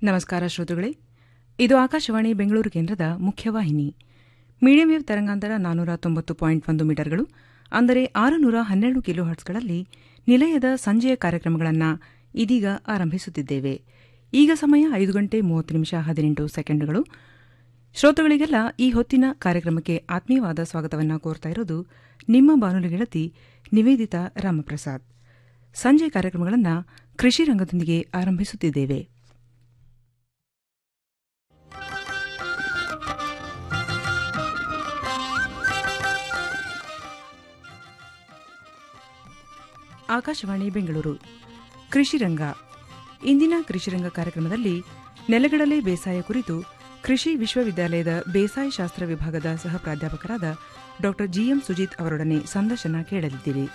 ನಮಸ್ಕಾರ ಶ್ರೋತೃಗಳೇ ಇದು ಆಕಾಶವಾಣಿ ಬೆಂಗಳೂರು ಕೇಂದ್ರದ ಮುಖ್ಯವಾಹಿನಿ ಮೀಡಿಯಂ ವೇವ್ ತರಂಗಾಂತರ ನಾನ್ನೂರ ತೊಂಬತ್ತು ಪಾಯಿಂಟ್ ಒಂದು ಮೀಟರ್ಗಳು ಅಂದರೆ ಆರುನೂರ ಹನ್ನೆರಡು ಕಿಲೋ ಹರ್ಟ್ಸ್ಗಳಲ್ಲಿ ನಿಲಯದ ಸಂಜೆಯ ಕಾರ್ಯಕ್ರಮಗಳನ್ನು ಇದೀಗ ಆರಂಭಿಸುತ್ತಿದ್ದೇವೆ ಈಗ ಸಮಯ ಐದು ಗಂಟೆ ಮೂವತ್ತು ನಿಮಿಷ ಹದಿನೆಂಟು ಸೆಕೆಂಡುಗಳು ಶ್ರೋತೃಗಳಿಗೆಲ್ಲ ಈ ಹೊತ್ತಿನ ಕಾರ್ಯಕ್ರಮಕ್ಕೆ ಆತ್ಮೀಯವಾದ ಸ್ವಾಗತವನ್ನು ಕೋರ್ತಾ ಇರೋದು ನಿಮ್ಮ ಬಾನುಲಿ ಗೆಳತಿ ನಿವೇದಿತಾ ರಾಮಪ್ರಸಾದ್ ಸಂಜೆ ಕಾರ್ಯಕ್ರಮಗಳನ್ನು ಕೃಷಿ ರಂಗದೊಂದಿಗೆ ಆರಂಭಿಸುತ್ತಿದ್ದೇವೆ ಆಕಾಶವಾಣಿ ಬೆಂಗಳೂರು ಕೃಷಿರಂಗ ಇಂದಿನ ಕೃಷಿರಂಗ ಕಾರ್ಯಕ್ರಮದಲ್ಲಿ ನೆಲಗಡಲೆ ಬೇಸಾಯ ಕುರಿತು ಕೃಷಿ ವಿಶ್ವವಿದ್ಯಾಲಯದ ಬೇಸಾಯ ಶಾಸ್ತ್ರ ವಿಭಾಗದ ಸಹ ಪ್ರಾಧ್ಯಾಪಕರಾದ ಡಾ ಜಿಎಂ ಸುಜಿತ್ ಅವರೊಡನೆ ಸಂದರ್ಶನ ಕೇಳಲಿದ್ದೀರಿ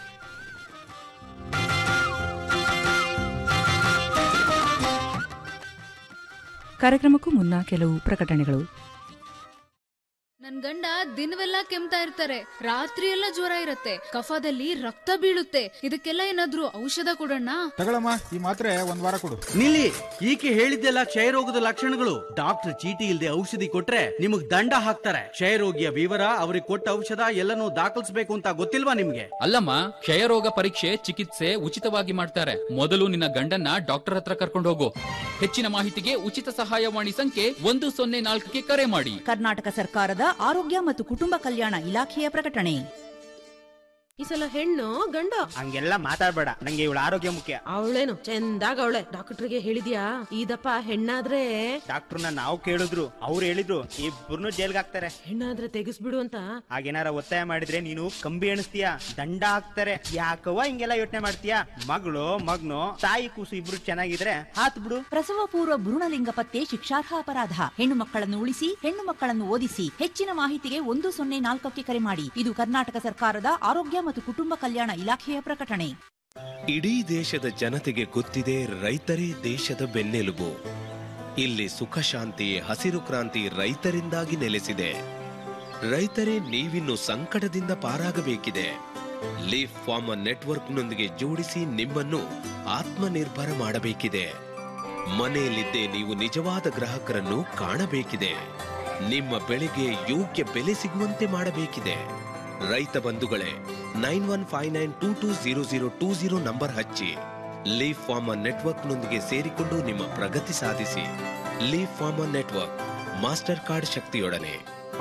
ಕಾರ್ಯಕ್ರಮಕ್ಕೂ ಮುನ್ನ ಕೆಲವು ಪ್ರಕಟಣೆಗಳು ನನ್ ಗಂಡ ದಿನವೆಲ್ಲ ಕೆಮ್ತಾ ಇರ್ತಾರೆ ರಾತ್ರಿ ಎಲ್ಲ ಜ್ವರ ಇರತ್ತೆ ಕಫದಲ್ಲಿ ರಕ್ತ ಬೀಳುತ್ತೆ ಇದಕ್ಕೆಲ್ಲ ಏನಾದ್ರೂ ಔಷಧ ಕೊಡೋಣ ತಗೊಳಮ್ಮ ಈ ಮಾತ್ರೆ ಒಂದ್ ವಾರ ಕೊಡು ನಿಲ್ಲಿ ಈಕೆ ಹೇಳಿದ್ದೆಲ್ಲ ಕ್ಷಯರೋಗದ ಲಕ್ಷಣಗಳು ಡಾಕ್ಟರ್ ಚೀಟಿ ಇಲ್ಲದೆ ಔಷಧಿ ಕೊಟ್ರೆ ನಿಮಗ್ ದಂಡ ಹಾಕ್ತಾರೆ ಕ್ಷಯರೋಗಿಯ ವಿವರ ಅವ್ರಿಗೆ ಕೊಟ್ಟ ಔಷಧ ಎಲ್ಲನೂ ದಾಖಲಿಸಬೇಕು ಅಂತ ಗೊತ್ತಿಲ್ವಾ ನಿಮ್ಗೆ ಅಲ್ಲಮ್ಮ ಕ್ಷಯರೋಗ ಪರೀಕ್ಷೆ ಚಿಕಿತ್ಸೆ ಉಚಿತವಾಗಿ ಮಾಡ್ತಾರೆ ಮೊದಲು ನಿನ್ನ ಗಂಡನ್ನ ಡಾಕ್ಟರ್ ಹತ್ರ ಕರ್ಕೊಂಡು ಹೋಗು ಹೆಚ್ಚಿನ ಮಾಹಿತಿಗೆ ಉಚಿತ ಸಹಾಯವಾಣಿ ಸಂಖ್ಯೆ ಒಂದು ಸೊನ್ನೆ ನಾಲ್ಕಕ್ಕೆ ಕರೆ ಮಾಡಿ ಕರ್ನಾಟಕ ಸರ್ಕಾರದ ಆರೋಗ್ಯ ಮತ್ತು ಕುಟುಂಬ ಕಲ್ಯಾಣ ಇಲಾಖೆಯ ಪ್ರಕಟಣೆ ಈ ಸಲ ಹೆಣ್ಣು ಗಂಡು ಹಂಗೆಲ್ಲ ಮಾತಾಡ್ಬೇಡ ನಂಗೆ ಇವಳ ಆರೋಗ್ಯ ಮುಖ್ಯ ಅವಳೇನು ಚಂದಾಗ ಅವಳೆ ಡಾಕ್ಟರ್ಗೆ ಹೇಳಿದ್ಯಾ ಇದಪ್ಪ ಹೆಣ್ಣಾದ್ರೆ ಡಾಕ್ಟರ್ನ ನಾವು ಕೇಳಿದ್ರು ಅವ್ರು ಹೇಳಿದ್ರು ಇಬ್ಬರನ್ನು ಜೈಲ್ಗೆ ಹಾಕ್ತಾರೆ ಹೆಣ್ಣಾದ್ರೆ ತೆಗಿಸ್ಬಿಡು ಅಂತ ಹಾಗೇನಾರ ಒತ್ತಾಯ ಮಾಡಿದ್ರೆ ನೀನು ಕಂಬಿ ಎಣಿಸ್ತೀಯ ದಂಡ ಹಾಕ್ತಾರೆ ಯಾಕವ್ವ ಹಿಂಗೆಲ್ಲ ಯೋಚನೆ ಮಾಡ್ತೀಯ ಮಗಳು ಮಗ್ನು ತಾಯಿ ಕೂಸು ಇಬ್ರು ಚೆನ್ನಾಗಿದ್ರೆ ಹಾತ್ ಬಿಡು ಪ್ರಸವ ಪೂರ್ವ ಭ್ರೂಣಲಿಂಗ ಪತ್ತೆ ಶಿಕ್ಷಾರ್ಹ ಅಪರಾಧ ಹೆಣ್ಣು ಮಕ್ಕಳನ್ನು ಉಳಿಸಿ ಹೆಣ್ಣು ಮಕ್ಕಳನ್ನು ಓದಿಸಿ ಹೆಚ್ಚಿನ ಮಾಹಿತಿಗೆ ಒಂದು ಸೊನ್ನೆ ನಾಲ್ಕಕ್ಕೆ ಕರೆ ಮಾಡಿ ಇದು ಕರ್ನಾಟಕ ಸರ್ಕಾರದ ಆರೋಗ್ಯ ಮತ್ತು ಕುಟುಂಬ ಕಲ್ಯಾಣ ಇಲಾಖೆಯ ಪ್ರಕಟಣೆ ಇಡೀ ದೇಶದ ಜನತೆಗೆ ಗೊತ್ತಿದೆ ರೈತರೇ ದೇಶದ ಬೆನ್ನೆಲುಬು ಇಲ್ಲಿ ಸುಖ ಶಾಂತಿ ಹಸಿರು ಕ್ರಾಂತಿ ರೈತರಿಂದಾಗಿ ನೆಲೆಸಿದೆ ರೈತರೇ ನೀವಿನ್ನು ಸಂಕಟದಿಂದ ಪಾರಾಗಬೇಕಿದೆ ಲೀಫ್ ಫಾರ್ಮರ್ ನೆಟ್ವರ್ಕ್ನೊಂದಿಗೆ ಜೋಡಿಸಿ ನಿಮ್ಮನ್ನು ಆತ್ಮನಿರ್ಭರ ಮಾಡಬೇಕಿದೆ ಮನೆಯಲ್ಲಿದ್ದೇ ನೀವು ನಿಜವಾದ ಗ್ರಾಹಕರನ್ನು ಕಾಣಬೇಕಿದೆ ನಿಮ್ಮ ಬೆಳೆಗೆ ಯೋಗ್ಯ ಬೆಲೆ ಸಿಗುವಂತೆ ಮಾಡಬೇಕಿದೆ ರೈತ ಬಂಧುಗಳೇ nine one five nine two two zero zero two zero number ಹಚ್ಚಿ ಲೀಫ್ ಫಾರ್ಮರ್ ನೆಟ್ವರ್ಕ್ನೊಂದಿಗೆ ಸೇರಿಕೊಂಡು ನಿಮ್ಮ ಪ್ರಗತಿ ಸಾಧಿಸಿ leaf farmer network master card ಶಕ್ತಿಯೊಡನೆ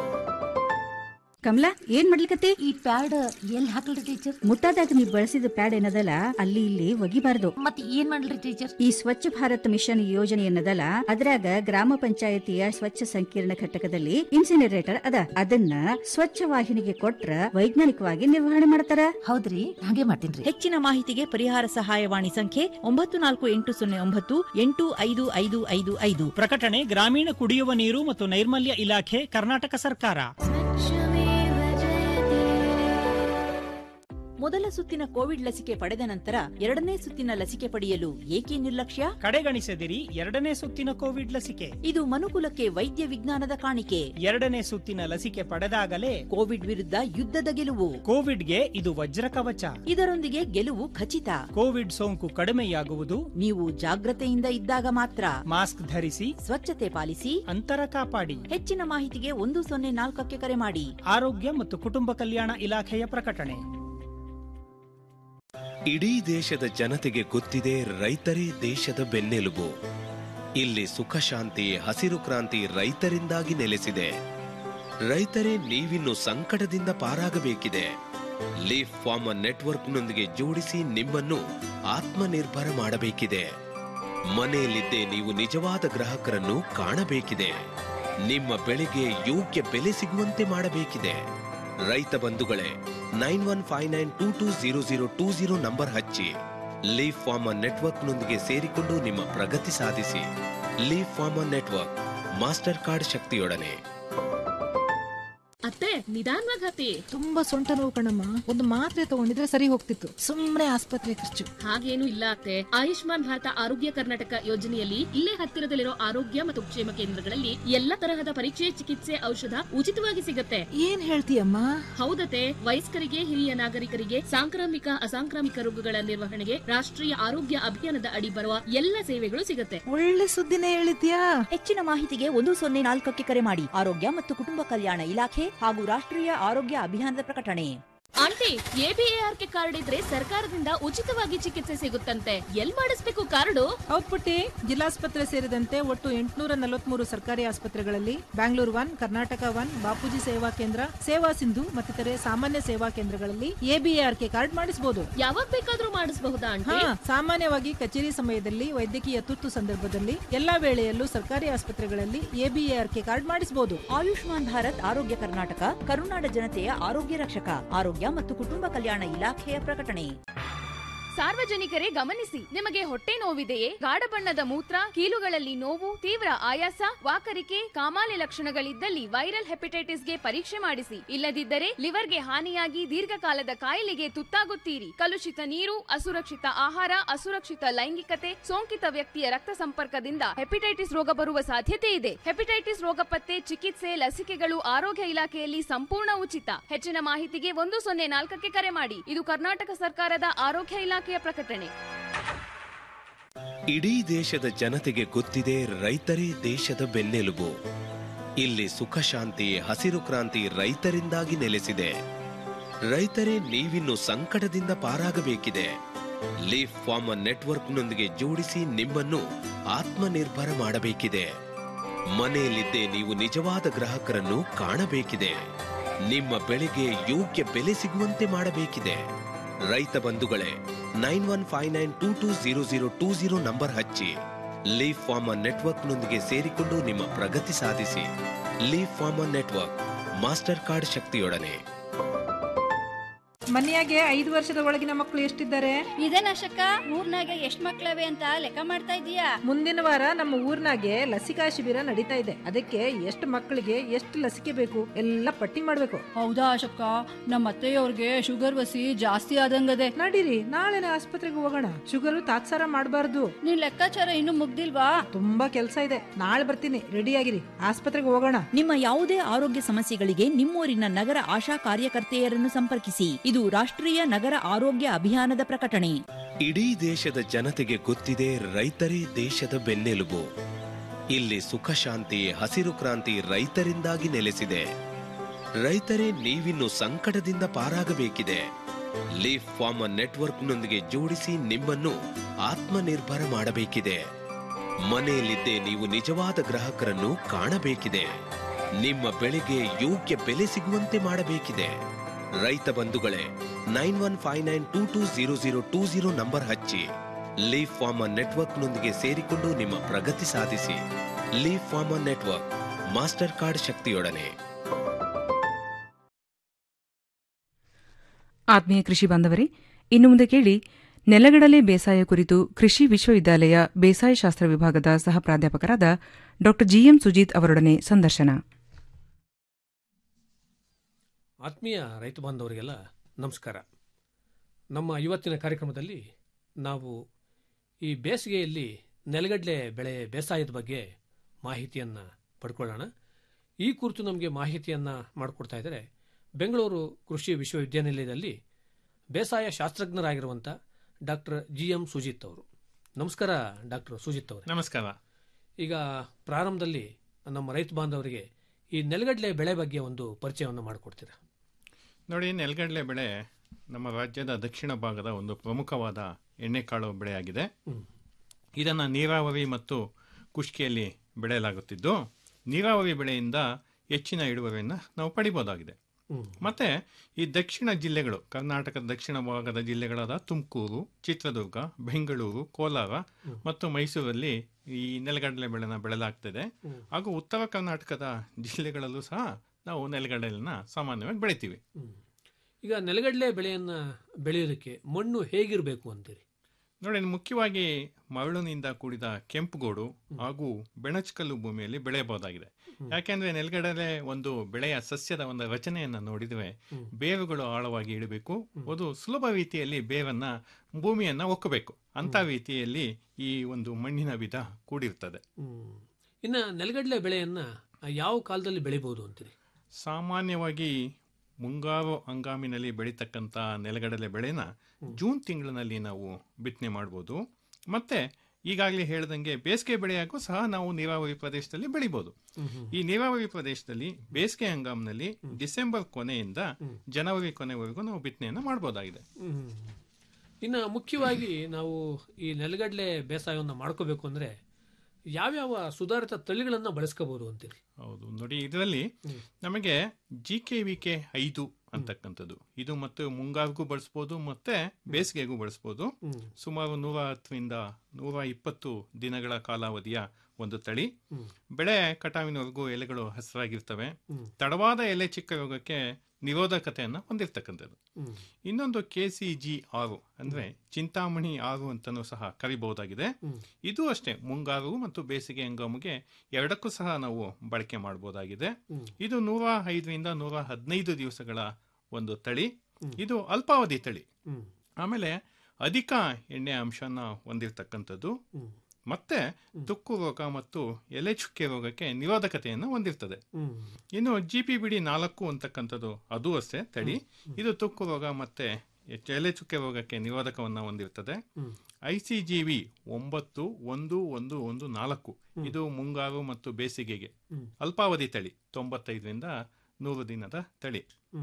ಕಮಲಾ ಏನ್ ಮಾಡ್ಲಿಕತ್ತಿ ಈ ಪ್ಯಾಡ್ ಎಲ್ಲಿ ಹಾಕಲ್ರಿ ಟೀಚರ್ ಮುಟ್ಟಾದಾಗ ನೀವು ಬಳಸಿದ ಪ್ಯಾಡ್ ಏನದಲ್ಲ ಅಲ್ಲಿ ಇಲ್ಲಿ ಒಗಿಬಾರ್ದು ಮತ್ತೆ ಏನ್ ಮಾಡ್ಲಿ ಟೀಚರ್ ಈ ಸ್ವಚ್ಛ ಭಾರತ್ ಮಿಷನ್ ಯೋಜನೆ ಏನದಲ್ಲ ಅದ್ರಾಗ ಗ್ರಾಮ ಪಂಚಾಯತಿಯ ಸ್ವಚ್ಛ ಸಂಕೀರ್ಣ ಘಟಕದಲ್ಲಿ ಇನ್ಸಿನರೇಟರ್ ಅದ ಅದನ್ನ ಸ್ವಚ್ಛ ವಾಹಿನಿಗೆ ಕೊಟ್ರ ವೈಜ್ಞಾನಿಕವಾಗಿ ನಿರ್ವಹಣೆ ಮಾಡ್ತಾರ ಹೌದ್ರಿ ಹಾಗೆ ಮಾಡ್ತೀನಿ ಹೆಚ್ಚಿನ ಮಾಹಿತಿಗೆ ಪರಿಹಾರ ಸಹಾಯವಾಣಿ ಸಂಖ್ಯೆ ಒಂಬತ್ತು ನಾಲ್ಕು ಎಂಟು ಸೊನ್ನೆ ಒಂಬತ್ತು ಎಂಟು ಐದು ಐದು ಐದು ಐದು ಪ್ರಕಟಣೆ ಗ್ರಾಮೀಣ ಕುಡಿಯುವ ನೀರು ಮತ್ತು ನೈರ್ಮಲ್ಯ ಇಲಾಖೆ ಕರ್ನಾಟಕ ಸರ್ಕಾರ ಮೊದಲ ಸುತ್ತಿನ ಕೋವಿಡ್ ಲಸಿಕೆ ಪಡೆದ ನಂತರ ಎರಡನೇ ಸುತ್ತಿನ ಲಸಿಕೆ ಪಡೆಯಲು ಏಕೆ ನಿರ್ಲಕ್ಷ್ಯ ಕಡೆಗಣಿಸದಿರಿ ಎರಡನೇ ಸುತ್ತಿನ ಕೋವಿಡ್ ಲಸಿಕೆ ಇದು ಮನುಕುಲಕ್ಕೆ ವೈದ್ಯ ವಿಜ್ಞಾನದ ಕಾಣಿಕೆ ಎರಡನೇ ಸುತ್ತಿನ ಲಸಿಕೆ ಪಡೆದಾಗಲೇ ಕೋವಿಡ್ ವಿರುದ್ಧ ಯುದ್ಧದ ಗೆಲುವು ಕೋವಿಡ್ಗೆ ಇದು ವಜ್ರ ಕವಚ ಇದರೊಂದಿಗೆ ಗೆಲುವು ಖಚಿತ ಕೋವಿಡ್ ಸೋಂಕು ಕಡಿಮೆಯಾಗುವುದು ನೀವು ಜಾಗ್ರತೆಯಿಂದ ಇದ್ದಾಗ ಮಾತ್ರ ಮಾಸ್ಕ್ ಧರಿಸಿ ಸ್ವಚ್ಛತೆ ಪಾಲಿಸಿ ಅಂತರ ಕಾಪಾಡಿ ಹೆಚ್ಚಿನ ಮಾಹಿತಿಗೆ ಒಂದು ಸೊನ್ನೆ ನಾಲ್ಕಕ್ಕೆ ಕರೆ ಮಾಡಿ ಆರೋಗ್ಯ ಮತ್ತು ಕುಟುಂಬ ಕಲ್ಯಾಣ ಇಲಾಖೆಯ ಪ್ರಕಟಣೆ ಇಡೀ ದೇಶದ ಜನತೆಗೆ ಗೊತ್ತಿದೆ ರೈತರೇ ದೇಶದ ಬೆನ್ನೆಲುಬು ಇಲ್ಲಿ ಸುಖ ಶಾಂತಿ ಹಸಿರು ಕ್ರಾಂತಿ ರೈತರಿಂದಾಗಿ ನೆಲೆಸಿದೆ ರೈತರೇ ನೀವಿನ್ನು ಸಂಕಟದಿಂದ ಪಾರಾಗಬೇಕಿದೆ ಲೀಫ್ ಫಾರ್ಮರ್ ನೆಟ್ವರ್ಕ್ನೊಂದಿಗೆ ಜೋಡಿಸಿ ನಿಮ್ಮನ್ನು ಆತ್ಮನಿರ್ಭರ ಮಾಡಬೇಕಿದೆ ಮನೆಯಲ್ಲಿದ್ದೇ ನೀವು ನಿಜವಾದ ಗ್ರಾಹಕರನ್ನು ಕಾಣಬೇಕಿದೆ ನಿಮ್ಮ ಬೆಳೆಗೆ ಯೋಗ್ಯ ಬೆಲೆ ಸಿಗುವಂತೆ ಮಾಡಬೇಕಿದೆ ರೈತ ಬಂಧುಗಳೇ nine one five nine two two zero zero two zero number ಹಚ್ಚಿ ಲೀಫ್ ಫಾರ್ಮರ್ ನೆಟ್ವರ್ಕ್ನೊಂದಿಗೆ ಸೇರಿಕೊಂಡು ನಿಮ್ಮ ಪ್ರಗತಿ ಸಾಧಿಸಿ leaf farmer network master card ಶಕ್ತಿಯೊಡನೆ ಅತ್ತೆ ನಿಧಾನವಾಗಿ ಹತ್ತಿ ತುಂಬಾ ಸೊಂಟ ನೋವು ಕಣಮ್ಮ ಒಂದು ಮಾತ್ರೆ ತಗೊಂಡಿದ್ರೆ ಸರಿ ಹೋಗ್ತಿತ್ತು ಸುಮ್ಮನೆ ಆಸ್ಪತ್ರೆ ಖರ್ಚು ಹಾಗೇನು ಇಲ್ಲ ಅತ್ತೆ ಆಯುಷ್ಮಾನ್ ಭಾರತ ಆರೋಗ್ಯ ಕರ್ನಾಟಕ ಯೋಜನೆಯಲ್ಲಿ ಇಲ್ಲೇ ಹತ್ತಿರದಲ್ಲಿರೋ ಆರೋಗ್ಯ ಮತ್ತು ಕ್ಷೇಮ ಕೇಂದ್ರಗಳಲ್ಲಿ ಎಲ್ಲ ತರಹದ ಪರೀಕ್ಷೆ ಚಿಕಿತ್ಸೆ ಔಷಧ ಉಚಿತವಾಗಿ ಸಿಗುತ್ತೆ ಏನ್ ಹೇಳ್ತೀಯಮ್ಮ ಹೌದತೆ ವಯಸ್ಕರಿಗೆ ಹಿರಿಯ ನಾಗರಿಕರಿಗೆ ಸಾಂಕ್ರಾಮಿಕ ಅಸಾಂಕ್ರಾಮಿಕ ರೋಗಗಳ ನಿರ್ವಹಣೆಗೆ ರಾಷ್ಟ್ರೀಯ ಆರೋಗ್ಯ ಅಭಿಯಾನದ ಅಡಿ ಬರುವ ಎಲ್ಲ ಸೇವೆಗಳು ಸಿಗುತ್ತೆ ಒಳ್ಳೆ ಸುದ್ದಿನೇ ಹೇಳಿದ್ಯಾ ಹೆಚ್ಚಿನ ಮಾಹಿತಿಗೆ ಒಂದು ಸೊನ್ನೆ ನಾಲ್ಕಕ್ಕೆ ಕರೆ ಮಾಡಿ ಆರೋಗ್ಯ ಮತ್ತು ಕುಟುಂಬ ಕಲ್ಯಾಣ ಇಲಾಖೆ ಹಾಗೂ ರಾಷ್ಟ್ರೀಯ ಆರೋಗ್ಯ ಅಭಿಯಾನದ ಪ್ರಕಟಣೆ ಆಂಟಿ ಎಬಿಎಆರ್ಕೆ ಕಾರ್ಡ್ ಇದ್ರೆ ಸರ್ಕಾರದಿಂದ ಉಚಿತವಾಗಿ ಚಿಕಿತ್ಸೆ ಸಿಗುತ್ತಂತೆ ಎಲ್ ಮಾಡಿಸ್ಬೇಕು ಕಾರ್ಡು ಹೌದ್ ಪುಟ್ಟಿ ಜಿಲ್ಲಾಸ್ಪತ್ರೆ ಸೇರಿದಂತೆ ಒಟ್ಟು ಎಂಟುನೂರ ನಲವತ್ಮೂರು ಸರ್ಕಾರಿ ಆಸ್ಪತ್ರೆಗಳಲ್ಲಿ ಬ್ಯಾಂಗ್ಳೂರ್ ಒನ್ ಕರ್ನಾಟಕ ಒನ್ ಬಾಪೂಜಿ ಸೇವಾ ಕೇಂದ್ರ ಸೇವಾ ಸಿಂಧು ಮತ್ತಿತರೆ ಸಾಮಾನ್ಯ ಸೇವಾ ಕೇಂದ್ರಗಳಲ್ಲಿ ಎಬಿಎಆರ್ಕೆ ಕಾರ್ಡ್ ಮಾಡಿಸಬಹುದು ಯಾವಾಗ ಬೇಕಾದ್ರೂ ಮಾಡಿಸಬಹುದಾ ಹಾ ಆಂಟಿ ಸಾಮಾನ್ಯವಾಗಿ ಕಚೇರಿ ಸಮಯದಲ್ಲಿ ವೈದ್ಯಕೀಯ ತುರ್ತು ಸಂದರ್ಭದಲ್ಲಿ ಎಲ್ಲಾ ವೇಳೆಯಲ್ಲೂ ಸರ್ಕಾರಿ ಆಸ್ಪತ್ರೆಗಳಲ್ಲಿ ಎಬಿಎಆರ್ಕೆ ಕಾರ್ಡ್ ಮಾಡಿಸಬಹುದು ಆಯುಷ್ಮಾನ್ ಭಾರತ್ ಆರೋಗ್ಯ ಕರ್ನಾಟಕ ಕರುನಾಡ ಜನತೆಯ ಆರೋಗ್ಯ ರಕ್ಷಕ ಆರೋಗ್ಯ ಮತ್ತು ಕುಟುಂಬ ಕಲ್ಯಾಣ ಇಲಾಖೆಯ ಪ್ರಕಟಣೆ ಸಾರ್ವಜನಿಕರೇ ಗಮನಿಸಿ ನಿಮಗೆ ಹೊಟ್ಟೆ ನೋವಿದೆಯೇ ಗಾಢ ಬಣ್ಣದ ಮೂತ್ರ ಕೀಲುಗಳಲ್ಲಿ ನೋವು ತೀವ್ರ ಆಯಾಸ ವಾಕರಿಕೆ ಕಾಮಾಲೆ ಲಕ್ಷಣಗಳಿದ್ದಲ್ಲಿ ವೈರಲ್ ಹೆಪಟೈಟಿಸ್ಗೆ ಪರೀಕ್ಷೆ ಮಾಡಿಸಿ ಇಲ್ಲದಿದ್ದರೆ ಲಿವರ್ಗೆ ಹಾನಿಯಾಗಿ ದೀರ್ಘಕಾಲದ ಕಾಯಿಲೆಗೆ ತುತ್ತಾಗುತ್ತೀರಿ ಕಲುಷಿತ ನೀರು ಅಸುರಕ್ಷಿತ ಆಹಾರ ಅಸುರಕ್ಷಿತ ಲೈಂಗಿಕತೆ ಸೋಂಕಿತ ವ್ಯಕ್ತಿಯ ರಕ್ತ ಸಂಪರ್ಕದಿಂದ ಹೆಪಟೈಟಿಸ್ ರೋಗ ಬರುವ ಸಾಧ್ಯತೆ ಇದೆ ಹೆಪಟೈಟಿಸ್ ರೋಗ ಪತ್ತೆ ಚಿಕಿತ್ಸೆ ಲಸಿಕೆಗಳು ಆರೋಗ್ಯ ಇಲಾಖೆಯಲ್ಲಿ ಸಂಪೂರ್ಣ ಉಚಿತ ಹೆಚ್ಚಿನ ಮಾಹಿತಿಗೆ ಒಂದು ಸೊನ್ನೆ ನಾಲ್ಕಕ್ಕೆ ಕರೆ ಮಾಡಿ ಇದು ಕರ್ನಾಟಕ ಸರ್ಕಾರದ ಆರೋಗ್ಯ ಇಲಾಖೆಯ ಪ್ರಕಟಣೆ ಇಡೀ ದೇಶದ ಜನತೆಗೆ ಗೊತ್ತಿದೆ ರೈತರೇ ದೇಶದ ಬೆನ್ನೆಲುಬು ಇಲ್ಲಿ ಸುಖ ಶಾಂತಿ ಹಸಿರು ಕ್ರಾಂತಿ ರೈತರಿಂದಾಗಿ ನೆಲೆಸಿದೆ ರೈತರೇ ನೀವಿನ್ನು ಸಂಕಟದಿಂದ ಪಾರಾಗಬೇಕಿದೆ ಲೀಫ್ ಫಾರ್ಮರ್ ನೆಟ್ವರ್ಕ್ನೊಂದಿಗೆ ಜೋಡಿಸಿ ನಿಮ್ಮನ್ನು ಆತ್ಮನಿರ್ಭರ ಮಾಡಬೇಕಿದೆ ಮನೆಯಲ್ಲಿದ್ದೇ ನೀವು ನಿಜವಾದ ಗ್ರಾಹಕರನ್ನು ಕಾಣಬೇಕಿದೆ ನಿಮ್ಮ ಬೆಳೆಗೆ ಯೋಗ್ಯ ಬೆಲೆ ಸಿಗುವಂತೆ ಮಾಡಬೇಕಿದೆ ರೈತ ಬಂಧುಗಳೇ nine one five nine two two zero zero two zero number ಹಚ್ಚಿ ಲೀಫ್ ಫಾರ್ಮರ್ ನೆಟ್ವರ್ಕ್ನೊಂದಿಗೆ ಸೇರಿಕೊಂಡು ನಿಮ್ಮ ಪ್ರಗತಿ ಸಾಧಿಸಿ leaf farmer network master card ಶಕ್ತಿಯೊಡನೆ ಮನೆಯಾಗೆ ಐದು ವರ್ಷದ ಒಳಗಿನ ಮಕ್ಕಳು ಎಷ್ಟಿದ್ದಾರೆ ಇದೇನಶಕ ಊರ್ನಾಗ ಎಷ್ಟ್ ಮಕ್ಳವೆ ಅಂತ ಲೆಕ್ಕ ಮಾಡ್ತಾ ಇದೀಯಾ ಮುಂದಿನ ವಾರ ನಮ್ಮ ಊರ್ನಾಗೆ ಲಸಿಕಾ ಶಿಬಿರ ನಡೀತಾ ಇದೆ ಅದಕ್ಕೆ ಎಷ್ಟು ಮಕ್ಕಳಿಗೆ ಎಷ್ಟು ಲಸಿಕೆ ಬೇಕು ಎಲ್ಲ ಪಟ್ಟಿ ಮಾಡ್ಬೇಕು ಹೌದಾ ಅಶಕ್ಕ ನಮ್ಮ ಅತ್ತೆಯವ್ರಿಗೆ ಶುಗರ್ ವಸಿ ಜಾಸ್ತಿ ಆದಂಗದೆ ನಡೀರಿ ನಾಳೆನೆ ಆಸ್ಪತ್ರೆಗೆ ಹೋಗೋಣ ಶುಗರ್ ತಾತ್ಸಾರ ಮಾಡಬಾರ್ದು ನಿನ್ ಲೆಕ್ಕಾಚಾರ ಇನ್ನು ಮುಗ್ದಿಲ್ವಾ ತುಂಬಾ ಕೆಲಸ ಇದೆ ನಾಳೆ ಬರ್ತೀನಿ ರೆಡಿ ಆಗಿರಿ ಆಸ್ಪತ್ರೆಗೆ ಹೋಗೋಣ ನಿಮ್ಮ ಯಾವುದೇ ಆರೋಗ್ಯ ಸಮಸ್ಯೆಗಳಿಗೆ ನಿಮ್ಮೂರಿನ ನಗರ ಆಶಾ ಕಾರ್ಯಕರ್ತೆಯರನ್ನು ಸಂಪರ್ಕಿಸಿ ಇದು ರಾಷ್ಟ್ರೀಯ ನಗರ ಆರೋಗ್ಯ ಅಭಿಯಾನದ ಪ್ರಕಟಣೆ ಇಡೀ ದೇಶದ ಜನತೆಗೆ ಗೊತ್ತಿದೆ ರೈತರೇ ದೇಶದ ಬೆನ್ನೆಲುಬು ಇಲ್ಲಿ ಸುಖ ಶಾಂತಿ ಹಸಿರು ಕ್ರಾಂತಿ ರೈತರಿಂದಾಗಿ ನೆಲೆಸಿದೆ ರೈತರೇ ನೀವಿನ್ನು ಸಂಕಟದಿಂದ ಪಾರಾಗಬೇಕಿದೆ ಲೀಫ್ ಫಾರ್ಮರ್ ನೆಟ್ವರ್ಕ್ನೊಂದಿಗೆ ಜೋಡಿಸಿ ನಿಮ್ಮನ್ನು ಆತ್ಮನಿರ್ಭರ ಮಾಡಬೇಕಿದೆ ಮನೆಯಲ್ಲಿದ್ದೇ ನೀವು ನಿಜವಾದ ಗ್ರಾಹಕರನ್ನು ಕಾಣಬೇಕಿದೆ ನಿಮ್ಮ ಬೆಳೆಗೆ ಯೋಗ್ಯ ಬೆಲೆ ಸಿಗುವಂತೆ ಮಾಡಬೇಕಿದೆ ರೈತ ಬಂಧುಗಳೇ nine one five nine two two zero zero two zero number ಹಚ್ಚಿ ಲೀಫ್ ಫಾರ್ಮರ್ ನೆಟ್ವರ್ಕ್ನೊಂದಿಗೆ ಸೇರಿಕೊಂಡು ನಿಮ್ಮ ಪ್ರಗತಿ ಸಾಧಿಸಿ leaf farmer network master card ಶಕ್ತಿಯೊಡನೆ ಆತ್ಮೀಯ ಕೃಷಿ ಬಾಂಧವರೇ ಇನ್ನು ಮುಂದೆ ಕೇಳಿ ನೆಲಗಡಲೆ ಬೇಸಾಯ ಕುರಿತು ಕೃಷಿ ವಿಶ್ವವಿದ್ಯಾಲಯ ಬೇಸಾಯ ಶಾಸ್ತ್ರ ವಿಭಾಗದ ಸಹ ಪ್ರಾಧ್ಯಾಪಕರಾದ ಡಾ ಜಿಎಂ ಸುಜೀತ್ ಅವರೊಡನೆ ಸಂದರ್ಶನ ಆತ್ಮೀಯ ರೈತ ಬಾಂಧವರಿಗೆಲ್ಲ ನಮಸ್ಕಾರ ನಮ್ಮ ಇವತ್ತಿನ ಕಾರ್ಯಕ್ರಮದಲ್ಲಿ ನಾವು ಈ ಬೇಸಿಗೆಯಲ್ಲಿ ನೆಲಗಡಲೆ ಬೆಳೆ ಬೇಸಾಯದ ಬಗ್ಗೆ ಮಾಹಿತಿಯನ್ನು ಪಡ್ಕೊಳ್ಳೋಣ ಈ ಕುರಿತು ನಮಗೆ ಮಾಹಿತಿಯನ್ನು ಮಾಡಿಕೊಡ್ತಾ ಇದ್ದಾರೆ ಬೆಂಗಳೂರು ಕೃಷಿ ವಿಶ್ವವಿದ್ಯಾನಿಲಯದಲ್ಲಿ ಬೇಸಾಯ ಶಾಸ್ತ್ರಜ್ಞರಾಗಿರುವಂಥ ಡಾಕ್ಟರ್ ಜಿ ಎಂ ಸುಜಿತ್ ಅವರು ನಮಸ್ಕಾರ ಡಾಕ್ಟರ್ ಸುಜಿತ್ ಅವರು ನಮಸ್ಕಾರ ಈಗ ಪ್ರಾರಂಭದಲ್ಲಿ ನಮ್ಮ ರೈತ ಬಾಂಧವರಿಗೆ ಈ ನೆಲಗಡಲೆ ಬೆಳೆ ಬಗ್ಗೆ ಒಂದು ಪರಿಚಯವನ್ನು ಮಾಡಿಕೊಡ್ತೀರಾ ನೋಡಿ ನೆಲಗಡಲೆ ಬೆಳೆ ನಮ್ಮ ರಾಜ್ಯದ ದಕ್ಷಿಣ ಭಾಗದ ಒಂದು ಪ್ರಮುಖವಾದ ಎಣ್ಣೆಕಾಳು ಬೆಳೆಯಾಗಿದೆ ಇದನ್ನು ನೀರಾವರಿ ಮತ್ತು ಕುಷ್ಕಿಯಲ್ಲಿ ಬೆಳೆಯಲಾಗುತ್ತಿದ್ದು ನೀರಾವರಿ ಬೆಳೆಯಿಂದ ಹೆಚ್ಚಿನ ಇಳುವರಿಯನ್ನು ನಾವು ಪಡಿಬೋದಾಗಿದೆ ಮತ್ತೆ ಈ ದಕ್ಷಿಣ ಜಿಲ್ಲೆಗಳು ಕರ್ನಾಟಕದ ದಕ್ಷಿಣ ಭಾಗದ ಜಿಲ್ಲೆಗಳಾದ ತುಮಕೂರು ಚಿತ್ರದುರ್ಗ ಬೆಂಗಳೂರು ಕೋಲಾರ ಮತ್ತು ಮೈಸೂರಲ್ಲಿ ಈ ನೆಲಗಡಲೆ ಬೆಳೆನ ಬೆಳೆಯಲಾಗ್ತದೆ ಹಾಗೂ ಉತ್ತರ ಕರ್ನಾಟಕದ ಜಿಲ್ಲೆಗಳಲ್ಲೂ ಸಹ ನಾವು ನೆಲಗಡಲೆನ ಸಾಮಾನ್ಯವಾಗಿ ಬೆಳಿತೀವಿ ಈಗ ನೆಲಗಡಲೆ ಬೆಳೆಯನ್ನು ಬೆಳೆಯೋದಕ್ಕೆ ಮಣ್ಣು ಹೇಗಿರಬೇಕು ಅಂತೀರಿ ನೋಡಿ ಮುಖ್ಯವಾಗಿ ಮರಳಿನಿಂದ ಕೂಡಿದ ಕೆಂಪುಗೋಡು ಹಾಗೂ ಬೆಣಚ್ಕಲ್ಲು ಭೂಮಿಯಲ್ಲಿ ಬೆಳೆಯಬಹುದಾಗಿದೆ ಯಾಕೆಂದ್ರೆ ನೆಲಗಡಲೆ ಒಂದು ಬೆಳೆಯ ಸಸ್ಯದ ಒಂದು ರಚನೆಯನ್ನ ನೋಡಿದ್ರೆ ಬೇರುಗಳು ಆಳವಾಗಿ ಇಡಬೇಕು ಅದು ಸುಲಭ ರೀತಿಯಲ್ಲಿ ಬೇರನ್ನ ಭೂಮಿಯನ್ನ ಒಕ್ಕಬೇಕು ಅಂತ ರೀತಿಯಲ್ಲಿ ಈ ಒಂದು ಮಣ್ಣಿನ ವಿಧ ಕೂಡಿರ್ತದೆ ಹ್ಮ್. ಇನ್ನ ನೆಲಗಡಲೆ ಬೆಳೆಯನ್ನ ಯಾವ ಕಾಲದಲ್ಲಿ ಬೆಳಿಬಹುದು ಅಂತೀರಿ ಸಾಮಾನ್ಯವಾಗಿ ಮುಂಗಾರು ಹಂಗಾಮಿನಲ್ಲಿ ಬೆಳೀತಕ್ಕಂಥ ನೆಲಗಡಲೆ ಬೆಳೆನ ಜೂನ್ ತಿಂಗಳಿನಲ್ಲಿ ನಾವು ಬಿತ್ತನೆ ಮಾಡ್ಬೋದು ಮತ್ತೆ ಈಗಾಗಲೇ ಹೇಳ್ದಂಗೆ ಬೇಸಿಗೆ ಬೆಳೆಯಾಗೂ ಸಹ ನಾವು ನೀರಾವರಿ ಪ್ರದೇಶದಲ್ಲಿ ಬೆಳಿಬೋದು ಈ ನೀರಾವರಿ ಪ್ರದೇಶದಲ್ಲಿ ಬೇಸಿಗೆ ಹಂಗಾಮಿನಲ್ಲಿ ಡಿಸೆಂಬರ್ ಕೊನೆಯಿಂದ ಜನವರಿ ಕೊನೆವರೆಗೂ ನಾವು ಬಿತ್ತನೆಯನ್ನು ಮಾಡಬಹುದಾಗಿದೆ ಹ್ಮ್. ಇನ್ನ ಮುಖ್ಯವಾಗಿ ನಾವು ಈ ನೆಲಗಡಲೆ ಬೇಸಾಯವನ್ನು ಮಾಡ್ಕೋಬೇಕು ಅಂದ್ರೆ ಯಾವ್ಯಾವ ಸುಧಾರಿತ ತಳಿಗಳನ್ನ ಬಳಸ್ಕೋಬಹುದು ಅಂತೀರಿ ಹೌದು ನೋಡಿ ಇದರಲ್ಲಿ ನಮಗೆ ಜಿ ಕೆ ವಿ ಕೆ ಐದು ಅಂತಕ್ಕಂಥದ್ದು ಇದು ಮತ್ತೆ ಮುಂಗಾರಿಗೂ ಬಳಸ್ಬೋದು ಮತ್ತೆ ಬೇಸಿಗೆಗೂ ಬಳಸ್ಬೋದು ಸುಮಾರು ನೂರ ಹತ್ತರಿಂದ ನೂರ ಇಪ್ಪತ್ತು ದಿನಗಳ ಕಾಲಾವಧಿಯ ಒಂದು ತಳಿ ಬೆಳೆ ಕಟಾವಿನವರೆಗೂ ಎಲೆಗಳು ಹಸಿರಾಗಿರ್ತವೆ ತಡವಾದ ಎಲೆ ಚಿಕ್ಕ ರೋಗಕ್ಕೆ ನಿರೋಧಕತೆಯನ್ನ ಹೊಂದಿರತಕ್ಕಂಥದ್ದು ಇನ್ನೊಂದು ಕೆ ಸಿ ಜಿ ಆರು ಅಂದ್ರೆ ಚಿಂತಾಮಣಿ ಆರು ಅಂತಲೂ ಸಹ ಕರಿಬಹುದಾಗಿದೆ ಇದು ಅಷ್ಟೇ ಮುಂಗಾರು ಮತ್ತು ಬೇಸಿಗೆ ಹಂಗಾಮಿಗೆ ಎರಡಕ್ಕೂ ಸಹ ನಾವು ಬಳಕೆ ಮಾಡಬಹುದಾಗಿದೆ ಇದು ನೂರ ಐದರಿಂದ ನೂರ ಹದಿನೈದು ದಿವಸಗಳ ಒಂದು ತಳಿ ಇದು ಅಲ್ಪಾವಧಿ ತಳಿ ಆಮೇಲೆ ಅಧಿಕ ಎಣ್ಣೆ ಅಂಶನ ಹೊಂದಿರತಕ್ಕಂಥದ್ದು ಮತ್ತೆ ತುಕ್ಕು ರೋಗ ಮತ್ತು ಎಲೆ ಚುಕ್ಕೆ ರೋಗಕ್ಕೆ ನಿರೋಧಕತೆಯನ್ನು ಹೊಂದಿರ್ತದೆ ಇನ್ನು ಜಿ ಪಿ ಬಿಡಿ ನಾಲ್ಕು ಅಂತಕ್ಕಂಥದ್ದು ಅದು ಅಷ್ಟೇ ತಳಿ ಇದು ತುಕ್ಕು ರೋಗ ಮತ್ತೆ ಎಲೆ ಚುಕ್ಕೆ ರೋಗಕ್ಕೆ ನಿರೋಧಕವನ್ನ ಹೊಂದಿರ್ತದೆ ಐ ಸಿ ಜಿ ವಿ ಒಂಬತ್ತು ಒಂದು ಒಂದು ಒಂದು ನಾಲ್ಕು ಇದು ಮುಂಗಾರು ಮತ್ತು ಬೇಸಿಗೆಗೆ ಅಲ್ಪಾವಧಿ ತಳಿ ತೊಂಬತ್ತೈದರಿಂದ ನೂರು ದಿನದ ತಳಿ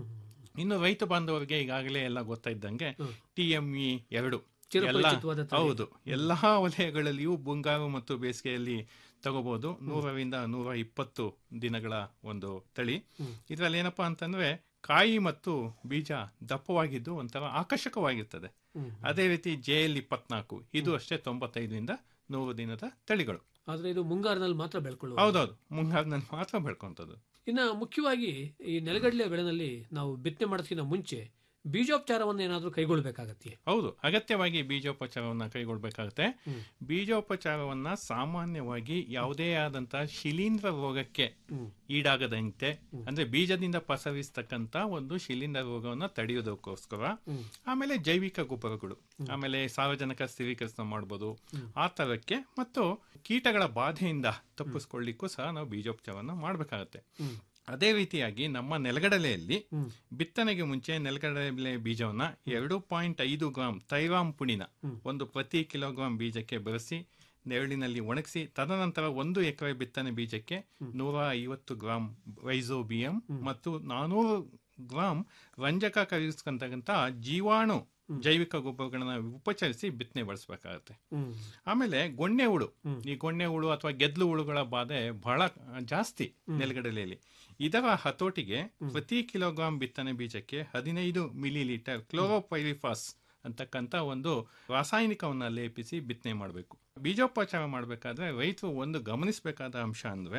ಇನ್ನು ರೈತ ಬಾಂಧವರಿಗೆ ಈಗಾಗಲೇ ಎಲ್ಲ ಗೊತ್ತಾಯ್ದಂಗೆ ಟಿ ಎಂ ಇ ಎರಡು ಎಲ್ಲ ಚಿರಪರಿಚಿತವಾದ ತಳಿ. ಹೌದು ಎಲ್ಲಾ ವಲಯಗಳಲ್ಲಿಯೂ ಮುಂಗಾರು ಮತ್ತು ಬೇಸಿಗೆಯಲ್ಲಿ ತಗೋಬಹುದು ನೂರರಿಂದ ನೂರ ಇಪ್ಪತ್ತು ದಿನಗಳ ಒಂದು ತಳಿ ಇದರಲ್ಲಿ ಏನಪ್ಪಾ ಅಂತಂದ್ರೆ ಕಾಯಿ ಮತ್ತು ಬೀಜ ದಪ್ಪವಾಗಿದ್ದು ಒಂಥರ ಆಕರ್ಷಕವಾಗಿರ್ತದೆ ಅದೇ ರೀತಿ ಜೆ ಎಲ್ ಇಪ್ಪತ್ನಾಲ್ಕು ಇದು ಅಷ್ಟೇ ತೊಂಬತ್ತೈದರಿಂದ ನೂರು ದಿನದ ತಳಿಗಳು ಆದ್ರೆ ಇದು ಮುಂಗಾರಿನಲ್ಲಿ ಮಾತ್ರ ಬೆಳ್ಕೊಳ್ಳುವ ಹೌದೌದು ಮುಂಗಾರಿನಲ್ಲಿ ಮಾತ್ರ ಬೆಳ್ಕೊಂತದ್ದು ಇನ್ನ ಮುಖ್ಯವಾಗಿ ಈ ನೆಲಗಡಲೆ ಬೆಳೆನಲ್ಲಿ ನಾವು ಬಿತ್ತನೆ ಮಾಡೋದಕ್ಕಿಂತ ಮುಂಚೆ ಬೀಜೋಪಚಾರವನ್ನು ಏನಾದರೂ ಕೈಗೊಳ್ಬೇಕಾಗತ್ತೆ ಹೌದು ಅಗತ್ಯವಾಗಿ ಬೀಜೋಪಚಾರವನ್ನ ಕೈಗೊಳ್ಬೇಕಾಗುತ್ತೆ ಬೀಜೋಪಚಾರವನ್ನ ಸಾಮಾನ್ಯವಾಗಿ ಯಾವುದೇ ಆದಂತ ಶಿಲೀಂಧ್ರ ರೋಗಕ್ಕೆ ಈಡಾಗದಂತೆ ಅಂದ್ರೆ ಬೀಜದಿಂದ ಪಸರಿಸ್ತಕ್ಕಂತ ಒಂದು ಶಿಲೀಂಧ್ರ ರೋಗವನ್ನ ತಡೆಯೋದಕ್ಕೋಸ್ಕರ ಆಮೇಲೆ ಜೈವಿಕ ಗೊಬ್ಬರಗಳು ಆಮೇಲೆ ಸಾರ್ವಜನಿಕ ಸ್ಥಿರೀಕರಣ ಮಾಡಬಹುದು ಆ ತರಕ್ಕೆ ಮತ್ತು ಕೀಟಗಳ ಬಾಧೆಯಿಂದ ತಪ್ಪಿಸ್ಕೊಳ್ಳಿಕ್ಕೂ ಸಹ ನಾವು ಬೀಜೋಪಚಾರವನ್ನ ಮಾಡಬೇಕಾಗತ್ತೆ ಅದೇ ರೀತಿಯಾಗಿ ನಮ್ಮ ನೆಲಗಡಲೆಯಲ್ಲಿ ಬಿತ್ತನೆಗೆ ಮುಂಚೆ ನೆಲಗಡಲೆ ಬೀಜವನ್ನ ಎರಡು ಪಾಯಿಂಟ್ ಐದು ಗ್ರಾಂ ತೈರಾಮ್ ಪುಡಿನ ಒಂದು ಪ್ರತಿ ಕಿಲೋಗ್ರಾಂ ಬೀಜಕ್ಕೆ ಬೆರೆಸಿ ನೆರಳಿನಲ್ಲಿ ಒಣಗಿಸಿ ತದನಂತರ ಒಂದು ಎಕರೆ ಬಿತ್ತನೆ ಬೀಜಕ್ಕೆ ನೂರ ಐವತ್ತು ಗ್ರಾಂ ರೈಸೋಬಿಯಂ ಮತ್ತು ನಾನೂರು ಗ್ರಾಂ ರಂಜಕ ಕರಗಿಸ್ಕೊಂತಕ್ಕಂಥ ಜೀವಾಣು ಜೈವಿಕ ಗೊಬ್ಬರಗಳನ್ನ ಉಪಚರಿಸಿ ಬಿತ್ತನೆ ಬಳಸಬೇಕಾಗತ್ತೆ ಆಮೇಲೆ ಗೊಣ್ಣೆ ಹುಳು ಈ ಗೊಣ್ಣೆ ಹುಳು ಅಥವಾ ಗೆದ್ಲು ಹುಳುಗಳ ಬಾಧೆ ಬಹಳ ಜಾಸ್ತಿ ನೆಲಗಡಲೆಯಲ್ಲಿ ಇದರ ಹತೋಟಿಗೆ ಪ್ರತಿ ಕಿಲೋಗ್ರಾಂ ಬಿತ್ತನೆ ಬೀಜಕ್ಕೆ ಹದಿನೈದು ಮಿಲಿ ಲೀಟರ್ ಕ್ಲೋರೋಪೈರಿಫಾಸ್ ಅಂತಕ್ಕಂಥ ಒಂದು ರಾಸಾಯನಿಕವನ್ನ ಲೇಪಿಸಿ ಬಿತ್ತನೆ ಮಾಡಬೇಕು ಬೀಜೋಪಚಾರ ಮಾಡಬೇಕಾದ್ರೆ ರೈತರು ಒಂದು ಗಮನಿಸಬೇಕಾದ ಅಂಶ ಅಂದ್ರೆ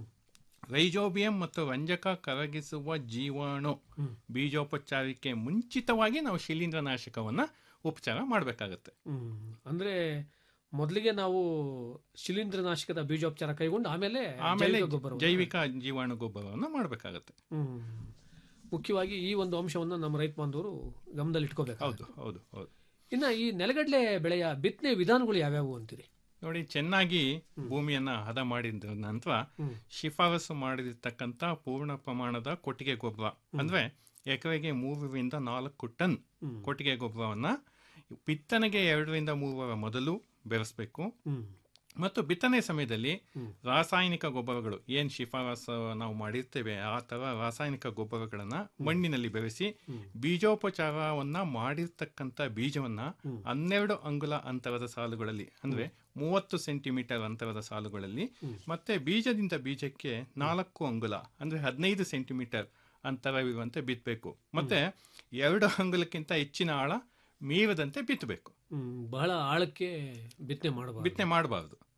ರೈಜೋಬಿಯಂ ಮತ್ತು ರಂಜಕ ಕರಗಿಸುವ ಜೀವಾಣು ಬೀಜೋಪಚಾರಕ್ಕೆ ಮುಂಚಿತವಾಗಿ ನಾವು ಶಿಲೀಂಧ್ರನಾಶಕವನ್ನ ಉಪಚಾರ ಮಾಡಬೇಕಾಗತ್ತೆ ಅಂದ್ರೆ ಮೊದಲಿಗೆ ನಾವು ಶಿಲೀಂಧ್ರನಾಶಕದ ಬೀಜೋಪಚಾರ ಕೈಗೊಂಡು ಆಮೇಲೆ ಆಮೇಲೆ ಜೈವಿಕ ಗೊಬ್ಬರ ಜೈವಿಕ ಜೀವಾಣು ಗೊಬ್ಬರವನ್ನು ಮಾಡಬೇಕಾಗತ್ತೆ ಹ್ಮ್. ಮುಖ್ಯವಾಗಿ ಈ ಒಂದು ಅಂಶವನ್ನು ನಮ್ಮ ರೈತ ಬಾಂಧವರು ಗಮನದಲ್ಲಿ ಇಟ್ಕೋಬೇಕು ಹೌದು ಹೌದು ಹೌದು ಇನ್ನ ಈ ನೆಲಗಡಲೆ ಬೆಳೆಯ ಬಿತ್ತನೆ ವಿಧಾನಗಳು ಯಾವ್ಯಾವು ಅಂತೀರಿ ನೋಡಿ ಚೆನ್ನಾಗಿ ಭೂಮಿಯನ್ನ ಹದ ಮಾಡಿದ ನಂತರ ಶಿಫಾರಸು ಮಾಡಿರ್ತಕ್ಕಂಥ ಪೂರ್ಣ ಪ್ರಮಾಣದ ಕೊಟ್ಟಿಗೆ ಗೊಬ್ಬರ ಅಂದ್ರೆ ಎಕರೆಗೆ ಮೂರರಿಂದ ನಾಲ್ಕು ಟನ್ ಕೊಟ್ಟಿಗೆ ಗೊಬ್ಬರವನ್ನ ಬಿತ್ತನೆಗೆ ಎರಡರಿಂದ ಮೂರರ ಮೊದಲು ಬೆರೆಸಬೇಕು ಮತ್ತು ಬಿತ್ತನೆ ಸಮಯದಲ್ಲಿ ರಾಸಾಯನಿಕ ಗೊಬ್ಬರಗಳು ಏನ್ ಶಿಫಾರಸು ನಾವು ಮಾಡಿರ್ತೇವೆ ಆ ತರ ರಾಸಾಯನಿಕ ಗೊಬ್ಬರಗಳನ್ನ ಮಣ್ಣಿನಲ್ಲಿ ಬೆರೆಸಿ ಬೀಜೋಪಚಾರವನ್ನ ಮಾಡಿರ್ತಕ್ಕಂಥ ಬೀಜವನ್ನ ಹನ್ನೆರಡು ಅಂಗುಲ ಅಂತರದ ಸಾಲುಗಳಲ್ಲಿ ಅಂದ್ರೆ ಮೂವತ್ತು ಸೆಂಟಿಮೀಟರ್ ಅಂತರದ ಸಾಲುಗಳಲ್ಲಿ ಮತ್ತೆ ಬೀಜದಿಂದ ಬೀಜಕ್ಕೆ ನಾಲ್ಕು ಅಂಗುಲ ಅಂದ್ರೆ ಹದಿನೈದು ಸೆಂಟಿಮೀಟರ್ ಅಂತರವಿರುವಂತೆ ಬಿತ್ತಬೇಕು ಮತ್ತೆ ಎರಡು ಅಂಗುಲಕ್ಕಿಂತ ಹೆಚ್ಚಿನ ಆಳ ಮೀರದಂತೆ ಬಿತ್ತಬೇಕು ಹ್ಮ್, ಬಹಳ ಆಳಕ್ಕೆ ಬಿತ್ತನೆ ಮಾಡಬಾರ್ದು ಬಿತ್ತನೆ ಮಾಡಬಾರ್ದು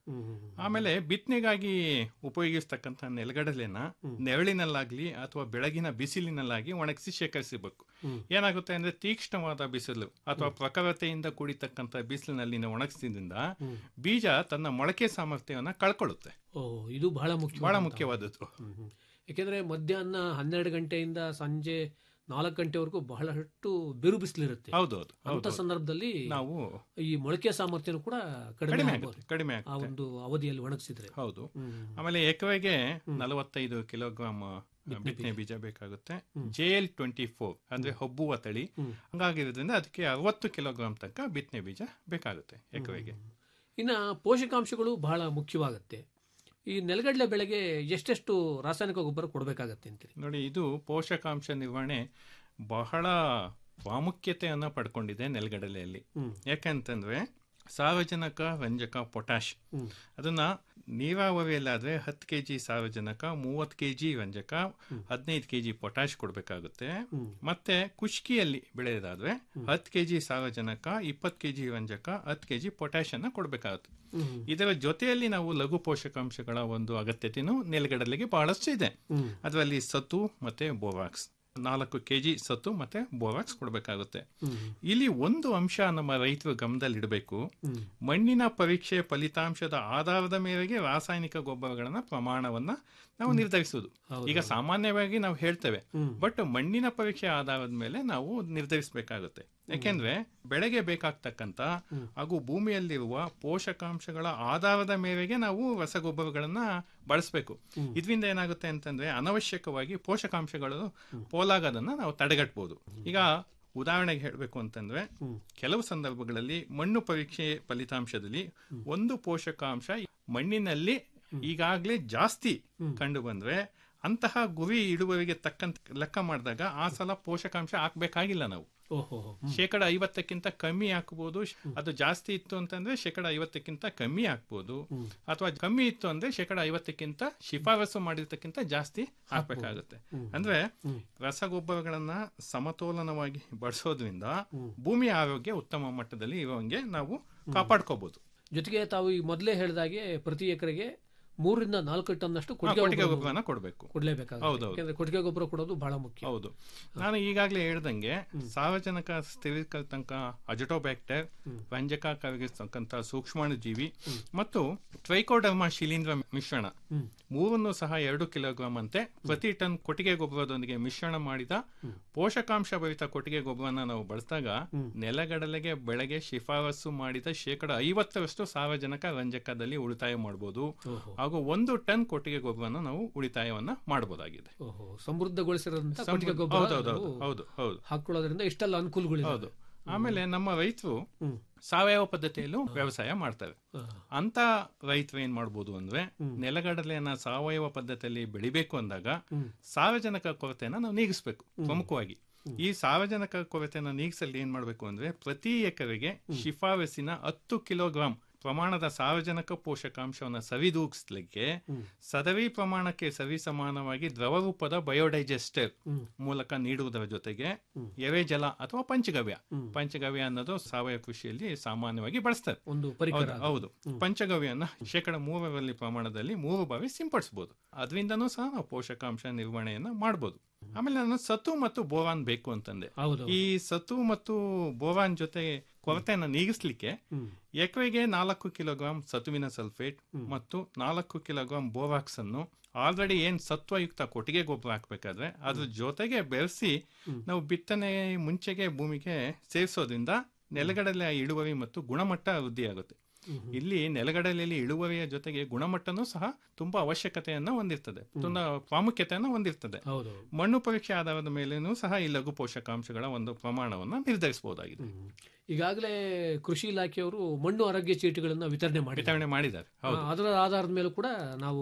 ಆಮೇಲೆ ಬಿತ್ತನೆಗಾಗಿ ಉಪಯೋಗಿಸ್ತಕ್ಕಂಥ ನೆಲಗಡಲೆನ ನೆರಳಿನಲ್ಲಾಗ್ಲಿ ಅಥವಾ ಬೆಳಗಿನ ಬಿಸಿಲಿನಲ್ಲಾಗಿ ಒಣಗಿಸಿ ಶೇಖರಿಸಬೇಕು ಏನಾಗುತ್ತೆ ಅಂದ್ರೆ ತೀಕ್ಷ್ಣವಾದ ಬಿಸಿಲು ಅಥವಾ ಪ್ರಖರತೆಯಿಂದ ಕೂಡಿತಕ್ಕಂಥ ಬಿಸಿಲಿನಲ್ಲಿ ನಾವು ಒಣಗಿಸಿದ್ರಿಂದ ಬೀಜ ತನ್ನ ಮೊಳಕೆ ಸಾಮರ್ಥ್ಯವನ್ನು ಕಳ್ಕೊಳ್ಳುತ್ತೆ ಓ ಇದು ಬಹಳ ಮುಖ್ಯ ಬಹಳ ಮುಖ್ಯವಾದದ್ದು ಯಾಕೆಂದ್ರೆ ಮಧ್ಯಾಹ್ನ ಹನ್ನೆರಡು ಗಂಟೆಯಿಂದ ಸಂಜೆ ನಾಲ್ಕು ಗಂಟೆವರೆಗೂ ಬಹಳಷ್ಟು ಬಿರು ಬಿಸಿಲಿರುತ್ತೆ ಹೌದೌದು ಅಂತ ಹೌದು. ಸಂದರ್ಭದಲ್ಲಿ ನಾವು ಈ ಮೊಳಕೆ ಸಾಮರ್ಥ್ಯನೂ ಕೂಡ ಕಡಿಮೆ ಕಡಿಮೆ ಆಗ್ಬೋದು. ಆಗುತ್ತೆ ಕಡಿಮೆ ಆ ಆಗುತ್ತೆ ಒಂದು ಅವಧಿಯಲ್ಲಿ ಒಣಗಿಸಿದ್ರೆ ಹೌದು ಆಮೇಲೆ ಎಕರೆಗೆ ನಲವತ್ತೈದು ಕಿಲೋಗ್ರಾಮ್ ಬಿತ್ತನೆ ಬೀಜ ಬೇಕಾಗುತ್ತೆ ಜೆ ಎಲ್ ಟ್ವೆಂಟಿ ಫೋರ್ ಅಂದ್ರೆ ಹಬ್ಬುವ ತಳಿ ಹಂಗಾಗಿರೋದ್ರಿಂದ ಅದಕ್ಕೆ ಅರವತ್ತು ಕಿಲೋಗ್ರಾಮ್ ತನಕ ಬಿತ್ತನೆ ಬೀಜ ಬೇಕಾಗುತ್ತೆ ಎಕರೆಗೆ ಇನ್ನ ಪೋಷಕಾಂಶಗಳು ಬಹಳ ಮುಖ್ಯವಾಗುತ್ತೆ ಈ ನೆಲಗಡಲೆ ಬೆಳೆಗೆ ಎಷ್ಟೆಷ್ಟು ರಾಸಾಯನಿಕ ಗೊಬ್ಬರ ಕೊಡಬೇಕಾಗತ್ತೆ ಅಂತೀರಿ ನೋಡಿ ಇದು ಪೋಷಕಾಂಶ ನಿರ್ವಹಣೆ ಬಹಳ ಪ್ರಾಮುಖ್ಯತೆಯನ್ನ ಪಡ್ಕೊಂಡಿದೆ ನೆಲಗಡಲೆಯಲ್ಲಿ ಯಾಕಂತಂದ್ರೆ ಸಾರಜನಕ ರಂಜಕ ಪೊಟ್ಯಾಶ್ ಅದನ್ನ ನೀರಾವರಿಯಲ್ಲಾದ್ರೆ ಹತ್ತು ಕೆ ಜಿ ಸಾರಜನಕ ಮೂವತ್ತು ಕೆ ಜಿ ರಂಜಕ ಹದಿನೈದು ಕೆ ಜಿ ಪೊಟ್ಯಾಶ್ ಕೊಡಬೇಕಾಗುತ್ತೆ ಮತ್ತೆ ಕುಷ್ಕಿಯಲ್ಲಿ ಬೆಳೆಯೋದಾದ್ರೆ ಹತ್ತು ಕೆ ಜಿ ಸಾರಜನಕ ಇಪ್ಪತ್ತು ಕೆ ಜಿ ರಂಜಕ ಹತ್ತು ಕೆ ಜಿ ಪೊಟ್ಯಾಶ್ ಅನ್ನ ಕೊಡಬೇಕಾಗುತ್ತೆ ಇದರ ಜೊತೆಯಲ್ಲಿ ನಾವು ಲಘು ಪೋಷಕಾಂಶಗಳ ಒಂದು ಅಗತ್ಯತೆಯೂ ನೆಲಗಡಲೆಗೆ ಬಹಳಷ್ಟು ಇದೆ ಅದರಲ್ಲಿ ಸತು ಮತ್ತೆ ಬೋವಾಕ್ಸ್ ನಾಲ್ಕು ಕೆ ಜಿ ಸತ್ತು ಮತ್ತೆ ಬೋವಾಕ್ಸ್ ಕೊಡಬೇಕಾಗುತ್ತೆ ಇಲ್ಲಿ ಒಂದು ಅಂಶ ನಮ್ಮ ರೈತರು ಗಮನದಲ್ಲಿಡಬೇಕು ಮಣ್ಣಿನ ಪರೀಕ್ಷೆ ಫಲಿತಾಂಶದ ಆಧಾರದ ಮೇರೆಗೆ ರಾಸಾಯನಿಕ ಗೊಬ್ಬರಗಳನ್ನ ಪ್ರಮಾಣವನ್ನ ನಾವು ನಿರ್ಧರಿಸುವುದು ಈಗ ಸಾಮಾನ್ಯವಾಗಿ ನಾವು ಹೇಳ್ತೇವೆ ಬಟ್ ಮಣ್ಣಿನ ಪರೀಕ್ಷೆ ಆಧಾರದ ಮೇಲೆ ನಾವು ನಿರ್ಧರಿಸಬೇಕಾಗುತ್ತೆ ಯಾಕೆಂದ್ರೆ ಬೆಳೆಗೆ ಬೇಕಾಗ್ತಕ್ಕಂತ ಹಾಗೂ ಭೂಮಿಯಲ್ಲಿರುವ ಪೋಷಕಾಂಶಗಳ ಆಧಾರದ ಮೇರೆಗೆ ನಾವು ರಸಗೊಬ್ಬರಗಳನ್ನ ಬಳಸಬೇಕು ಇದರಿಂದ ಏನಾಗುತ್ತೆ ಅಂತಂದ್ರೆ ಅನವಶ್ಯಕವಾಗಿ ಪೋಷಕಾಂಶಗಳು ಪೋಲಾಗೋದನ್ನ ನಾವು ತಡೆಗಟ್ಟಬಹುದು ಈಗ ಉದಾಹರಣೆಗೆ ಹೇಳಬೇಕು ಅಂತಂದ್ರೆ ಕೆಲವು ಸಂದರ್ಭಗಳಲ್ಲಿ ಮಣ್ಣು ಪರೀಕ್ಷೆ ಫಲಿತಾಂಶದಲ್ಲಿ ಒಂದು ಪೋಷಕಾಂಶ ಮಣ್ಣಿನಲ್ಲಿ ಈಗಾಗಲೇ ಜಾಸ್ತಿ ಕಂಡು ಬಂದ್ರೆ ಅಂತಹ ಗುರಿ ಇಳುವರಿಗೆ ತಕ್ಕಂತ ಲೆಕ್ಕ ಮಾಡಿದಾಗ ಆ ಸಲ ಪೋಷಕಾಂಶ ಹಾಕ್ಬೇಕಾಗಿಲ್ಲ ನಾವು ಓಹೋ ಶೇಕಡ ಐವತ್ತಕ್ಕಿಂತ ಕಮ್ಮಿ ಹಾಕಬಹುದು ಅದು ಜಾಸ್ತಿ ಇತ್ತು ಅಂತಂದ್ರೆ ಶೇಕಡ ಐವತ್ತಕ್ಕಿಂತ ಕಮ್ಮಿ ಹಾಕ್ಬೋದು ಅಥವಾ ಕಮ್ಮಿ ಇತ್ತು ಅಂದ್ರೆ ಶೇಕಡ ಐವತ್ತಕ್ಕಿಂತ ಶಿಫಾರಸು ಮಾಡಿರ್ತಕ್ಕಿಂತ ಜಾಸ್ತಿ ಹಾಕ್ಬೇಕಾಗುತ್ತೆ ಅಂದ್ರೆ ರಸಗೊಬ್ಬರಗಳನ್ನ ಸಮತೋಲನವಾಗಿ ಬಳಸೋದ್ರಿಂದ ಭೂಮಿಯ ಆರೋಗ್ಯ ಉತ್ತಮ ಮಟ್ಟದಲ್ಲಿ ಇರುವಂಗೆ ನಾವು ಕಾಪಾಡ್ಕೋಬಹುದು ಜೊತೆಗೆ ತಾವು ಈ ಮೊದಲೇ ಹೇಳಿದಾಗೆ ಪ್ರತಿ ಎಕರೆಗೆ ಮೂರರಿಂದ ನಾಲ್ಕು ಟನ್ನಷ್ಟು ಕೊಟ್ಟಿಗೆ ಕೊಟ್ಟಿಗೆ ಗೊಬ್ಬರನ ಕೊಡಬೇಕು ಕೊಡ್ಲೇಬೇಕಾಗುತ್ತೆ ಹೌದೌದು. ಯಾಕಂದ್ರೆ ಕೊಟ್ಟಿಗೆ ಗೊಬ್ಬರ ಕೊಡೋದು ಬಹಳ ಮುಖ್ಯ ಹೌದು ನಾನು ಈಗಾಗಲೇ ಹೇಳ್ದಂಗೆ ಸಾರ್ವಜನಿಕ ಸ್ಥಿರೀಕರಿತಂಕ ಅಜಟೋಬ್ಯಾಕ್ಟರ್ ರಂಜಕ ಕರಗಿಸ್ತಕ್ಕಂಥ ಸೂಕ್ಷ್ಮಾಣುಜೀವಿ ಮತ್ತು ಟ್ರೈಕೋಡರ್ಮಾ ಶಿಲೀಂಧ್ರ ಮಿಶ್ರಣ ಮೂರನ್ನು ಸಹ ಎರಡು ಕಿಲೋಗ್ರಾಮ್ ಅಂತೆ ಪ್ರತಿ ಟನ್ ಕೊಟ್ಟಿಗೆ ಗೊಬ್ಬರದೊಂದಿಗೆ ಮಿಶ್ರಣ ಮಾಡಿದ ಪೋಷಕಾಂಶ ಭರಿತ ಕೊಟ್ಟಿಗೆ ಗೊಬ್ಬರನ ನಾವು ಬಳಸಿದಾಗ ನೆಲಗಡಲೆಗೆ ಬೆಳೆಗೆ ಶಿಫಾರಸು ಮಾಡಿದ ಶೇಕಡ ಐವತ್ತರಷ್ಟು ಸಾರಜನಕ ರಂಜಕದಲ್ಲಿ ಉಳಿತಾಯ ಮಾಡಬಹುದು ಹಾಗೂ ಒಂದು ಟನ್ ಕೊಟ್ಟಿಗೆ ಗೊಬ್ಬರನ ನಾವು ಉಳಿತಾಯವನ್ನ ಮಾಡಬಹುದಾಗಿದೆ ಓಹೋ ಸಮೃದ್ಧಗೊಳಿಸಿರೋದಂತ ಸಮೃದ್ಧ- ಕೊಟ್ಟಿಗೆ ಗೊಬ್ಬರ ಹೌದೌದು, ನಾವು ಹೌದು, ಹೌದು. ಹಾಕೊಳ್ಳೋದ್ರಿಂದ ಇಷ್ಟೆಲ್ಲ ಅನುಕೂಲಗಳಿವೆ ಹೌದು ಆಮೇಲೆ ನಮ್ಮ ರೈತರು ಸಾವಯವ ಪದ್ಧತಿಯಲ್ಲೂ ವ್ಯವಸಾಯ ಮಾಡ್ತಾರೆ ಅಂತ ರೈತರು ಏನ್ ಮಾಡ್ಬೋದು ಅಂದ್ರೆ ನೆಲಗಡಲೆಯನ್ನ ಸಾವಯವ ಪದ್ಧತಿಯಲ್ಲಿ ಬೆಳಿಬೇಕು ಅಂದಾಗ ಸಾರ್ವಜನಿಕ ಕೊರತೆಯನ್ನ ನಾವು ನೀಗಿಸ್ಬೇಕು ಪ್ರಮುಖವಾಗಿ ಈ ಸಾರ್ವಜನಿಕ ಕೊರತೆಯನ್ನ ನೀಗಿಸಲು ಏನ್ ಮಾಡ್ಬೇಕು ಅಂದ್ರೆ ಪ್ರತಿ ಎಕರೆಗೆ ಶಿಫಾರಸಿನ ಹತ್ತು ಕಿಲೋಗ್ರಾಂ ಪ್ರಮಾಣದ ಸಾರ್ವಜನಿಕ ಪೋಷಕಾಂಶವನ್ನು ಸರಿದೂಗಿಸ್ಲಿಕ್ಕೆ ಸದರಿ ಪ್ರಮಾಣಕ್ಕೆ ಸರಿ ಸಮಾನವಾಗಿ ದ್ರವ ರೂಪದ ಬಯೋಡೈಜೆಸ್ಟರ್ ಮೂಲಕ ನೀಡುವುದರ ಜೊತೆಗೆ ಎರೆಜಲ ಅಥವಾ ಪಂಚಗವ್ಯ ಪಂಚಗವ್ಯ ಅನ್ನೋದು ಸಾವಯವ ಕೃಷಿಯಲ್ಲಿ ಸಾಮಾನ್ಯವಾಗಿ ಬಳಸ್ತಾರೆ ಒಂದು ಪರಿಕರ ಹೌದು, ಹೌದು ಪಂಚಗವ್ಯನ ಶೇಕಡ ಮೂರರಲ್ಲಿ ಪ್ರಮಾಣದಲ್ಲಿ ಮೂರು ಬಾರಿ ಸಿಂಪಡಿಸಬಹುದು ಅದರಿಂದನೂ ಸಹ ನಾವು ಪೋಷಕಾಂಶ ನಿರ್ವಹಣೆಯನ್ನ ಮಾಡಬಹುದು ಆಮೇಲೆ ನಾನು ಸತು ಮತ್ತು ಬೋರಾನ್ ಬೇಕು ಅಂತಂದೆ ಹೌದು. ಈ ಸತು ಮತ್ತು ಬೋರಾನ್ ಜೊತೆ ಕೊರತೆಯನ್ನು ನೀಗಿಸ್ಲಿಕ್ಕೆ ಎಕರೆಗೆ ನಾಲ್ಕು ಕಿಲೋಗ್ರಾಂ ಸತುವಿನ ಸಲ್ಫೇಟ್ ಮತ್ತು ನಾಲ್ಕು ಕಿಲೋಗ್ರಾಂ ಬೋರಾಕ್ಸ್ ಅನ್ನು ಆಲ್ರೆಡಿ ಏನ್ ಸತ್ವಯುಕ್ತ ಕೊಟ್ಟಿಗೆ ಗೊಬ್ಬರ ಹಾಕ್ಬೇಕಾದ್ರೆ ಅದ್ರ ಜೊತೆಗೆ ಬೆರೆಸಿ ನಾವು ಬಿತ್ತನೆ ಮುಂಚೆಗೆ ಭೂಮಿಗೆ ಸೇರಿಸೋದ್ರಿಂದ ನೆಲಗಡಲೆ ಇಳುವರಿ ಮತ್ತು ಗುಣಮಟ್ಟ ವೃದ್ಧಿಯಾಗುತ್ತೆ ಇಲ್ಲಿ ನೆಲಗಡಲೆಯಲ್ಲಿ ಇಳುವರಿಯ ಜೊತೆಗೆ ಗುಣಮಟ್ಟನೂ ಸಹ ತುಂಬಾ ಅವಶ್ಯಕತೆಯನ್ನ ಹೊಂದಿರ್ತದೆ ತುಂಬಾ ಪ್ರಾಮುಖ್ಯತೆಯನ್ನ ಹೊಂದಿರ್ತದೆ ಹೌದು ಮಣ್ಣು ಪರೀಕ್ಷೆ ಆಧಾರದ ಮೇಲೇನೂ ಸಹ ಈ ಲಘು ಪೋಷಕಾಂಶಗಳ ಒಂದು ಪ್ರಮಾಣವನ್ನ ನಿರ್ಧರಿಸಬಹುದಾಗಿದೆ ಈಗಾಗಲೇ ಕೃಷಿ ಇಲಾಖೆಯವರು ಮಣ್ಣು ಆರೋಗ್ಯ ಚೀಟಿಗಳನ್ನ ವಿತರಣೆ ಮಾಡಿ ವಿತರಣೆ ಮಾಡಿದ್ದಾರೆ ಹೌದು ಅದರ ಆಧಾರದ ಮೇಲೂ ಕೂಡ ನಾವು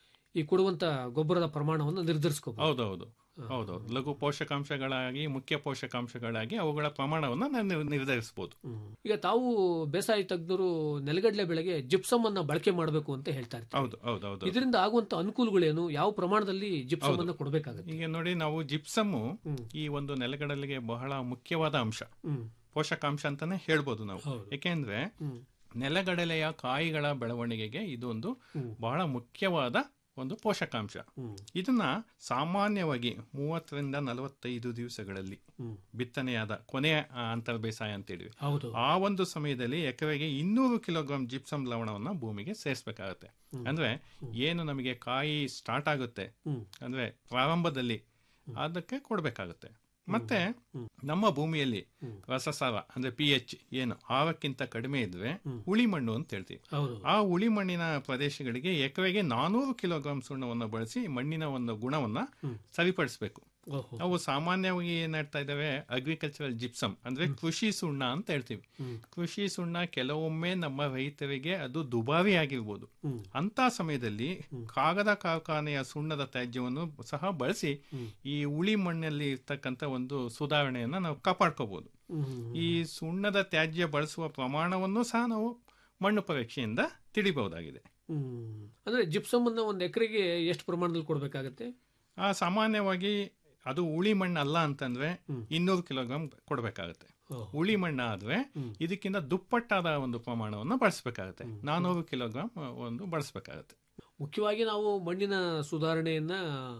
ಈ ಕೊಡುವಂತ ಗೊಬ್ಬರದ ಪ್ರಮಾಣವನ್ನು ನಿರ್ಧರಿಸ್ಕೋಬಹುದು ಹೌದೌದು ಹೌದೌದು ಲಘು ಪೋಷಕಾಂಶಗಳಾಗಿ ಮುಖ್ಯ ಪೋಷಕಾಂಶಗಳಾಗಿ ಅವುಗಳ ಪ್ರಮಾಣವನ್ನ ನಾವು ನಿರ್ಧರಿಸಬಹುದು ಈಗ ತಾವು ಬೇಸಾಯ ತಜ್ಞರು ನೆಲಗಡಲೆ ಬೆಳೆಗೆ ಜಿಪ್ಸಮ್ ಅನ್ನ ಬಳಕೆ ಮಾಡಬೇಕು ಅಂತ ಹೇಳ್ತಾ ಇರ್ತಾರೆ ಹೌದು ಹೌದು ಹೌದು ಇದರಿಂದ ಆಗುವಂತ ಅನುಕೂಲಗಳೇನು ಯಾವ ಪ್ರಮಾಣದಲ್ಲಿ ಜಿಪ್ಸಮ್ ಹೌದು. ಅನ್ನ ಕೊಡಬೇಕಾಗುತ್ತೆ ಈಗ ನೋಡಿ ನಾವು ಜಿಪ್ಸಮ್ಮು ಈ ಒಂದು ನೆಲಗಡಲೆಗೆ ಬಹಳ ಮುಖ್ಯವಾದ ಅಂಶ ಹ್ಮ್. ಪೋಷಕಾಂಶ ಅಂತಾನೆ ಹೇಳ್ಬೋದು ನಾವು ಹೌದು. ಯಾಕೆಂದ್ರೆ ನೆಲಗಡಲೆಯ ಕಾಯಿಗಳ ಬೆಳವಣಿಗೆಗೆ ಇದೊಂದು ಬಹಳ ಮುಖ್ಯವಾದ ಒಂದು ಪೋಷಕಾಂಶ ಇದನ್ನ ಸಾಮಾನ್ಯವಾಗಿ ಮೂವತ್ತರಿಂದ ನಲವತ್ತೈದು ದಿವಸಗಳಲ್ಲಿ ಬಿತ್ತನೆಯಾದ ಕೊನೆಯ ಆ, ಅಂತರ ಬೇಸಾಯ ಅಂತೇಳಿ ಹೌದು ಆ ಒಂದು ಸಮಯದಲ್ಲಿ ಎಕರೆಗೆ ಇನ್ನೂರು ಕಿಲೋಗ್ರಾಂ ಜಿಪ್ಸಮ್ ಲವಣವನ್ನ ಭೂಮಿಗೆ ಸೇರಿಸಬೇಕಾಗತ್ತೆ ಅಂದ್ರೆ ಏನು ನಮಗೆ ಕಾಯಿ ಸ್ಟಾರ್ಟ್ ಆಗುತ್ತೆ ಅಂದ್ರೆ ಪ್ರಾರಂಭದಲ್ಲಿ ಅದಕ್ಕೆ ಕೊಡಬೇಕಾಗುತ್ತೆ ಮತ್ತೆ ನಮ್ಮ ಭೂಮಿಯಲ್ಲಿ ರಸಸಾರ ಅಂದ್ರೆ ಪಿ ಎಚ್ ಏನು ಆರಕ್ಕಿಂತ ಕಡಿಮೆ ಇದ್ರೆ ಉಳಿ ಮಣ್ಣು ಅಂತ ಹೇಳ್ತೀವಿ ಹೌದು ಆ ಉಳಿ ಮಣ್ಣಿನ ಪ್ರದೇಶಗಳಿಗೆ ಎಕರೆಗೆ ನಾನೂರು ಕಿಲೋಗ್ರಾಂ ಸುಣ್ಣವನ್ನು ಬಳಸಿ ಮಣ್ಣಿನ ಒಂದು ಗುಣವನ್ನ ಸರಿಪಡಿಸಬೇಕು ಓಹೋ. ಅವು ಸಾಮಾನ್ಯವಾಗಿ ಏನ್ ಹೇಳ್ತಾ ಇದ್ದಾವೆ ಅಗ್ರಿಕಲ್ಚರಲ್ ಜಿಪ್ಸಮ್ ಅಂದ್ರೆ ಕೃಷಿ ಸುಣ್ಣ ಅಂತ ಹೇಳ್ತೀವಿ ಕೃಷಿ ಸುಣ್ಣ ಕೆಲವೊಮ್ಮೆ ನಮ್ಮ ರೈತರಿಗೆ ಅದು ದುಬಾರಿ ಆಗಿರ್ಬೋದು ಅಂತ ಸಮಯದಲ್ಲಿ ಕಾಗದ ಕಾರ್ಖಾನೆಯ ಸುಣ್ಣದ ತ್ಯಾಜ್ಯವನ್ನು ಸಹ ಬಳಸಿ ಈ ಉಳಿ ಮಣ್ಣಲ್ಲಿ ಇರ್ತಕ್ಕಂಥ ಒಂದು ಸುಧಾರಣೆಯನ್ನ ನಾವು ಕಾಪಾಡ್ಕೋಬಹುದು ಈ ಸುಣ್ಣದ ತ್ಯಾಜ್ಯ ಬಳಸುವ ಪ್ರಮಾಣವನ್ನು ಸಹ ನಾವು ಮಣ್ಣು ಪರೀಕ್ಷೆಯಿಂದ ತಿಳಿಬಹುದಾಗಿದೆ ಹ್ಮ್ ಅಂದ್ರೆ ಜಿಪ್ಸಮ್ ಅನ್ನ ಒಂದು ಎಕರೆಗೆ ಎಷ್ಟು ಪ್ರಮಾಣದಲ್ಲಿ ಕೊಡಬೇಕಾಗತ್ತೆ ಆ ಸಾಮಾನ್ಯವಾಗಿ ಅದು ಉಳಿ ಮಣ್ಣು ಅಲ್ಲ ಅಂತಂದ್ರೆ ಇನ್ನೂರು ಕಿಲೋಗ್ರಾಮ್ ಕೊಡಬೇಕಾಗುತ್ತೆ ಉಳಿ ಮಣ್ಣು ಆದ್ರೆ ಇದಕ್ಕಿಂತ ದುಪ್ಪಟ್ಟಾದ ಒಂದು ಪ್ರಮಾಣವನ್ನು ಬಳಸಬೇಕಾಗುತ್ತೆ ನಾನೂರು ಕಿಲೋಗ್ರಾಮ್ ಒಂದು ಬಳಸಬೇಕಾಗುತ್ತೆ ಮುಖ್ಯವಾಗಿ ನಾವು ಮಣ್ಣಿನ ಸುಧಾರಣೆಯನ್ನ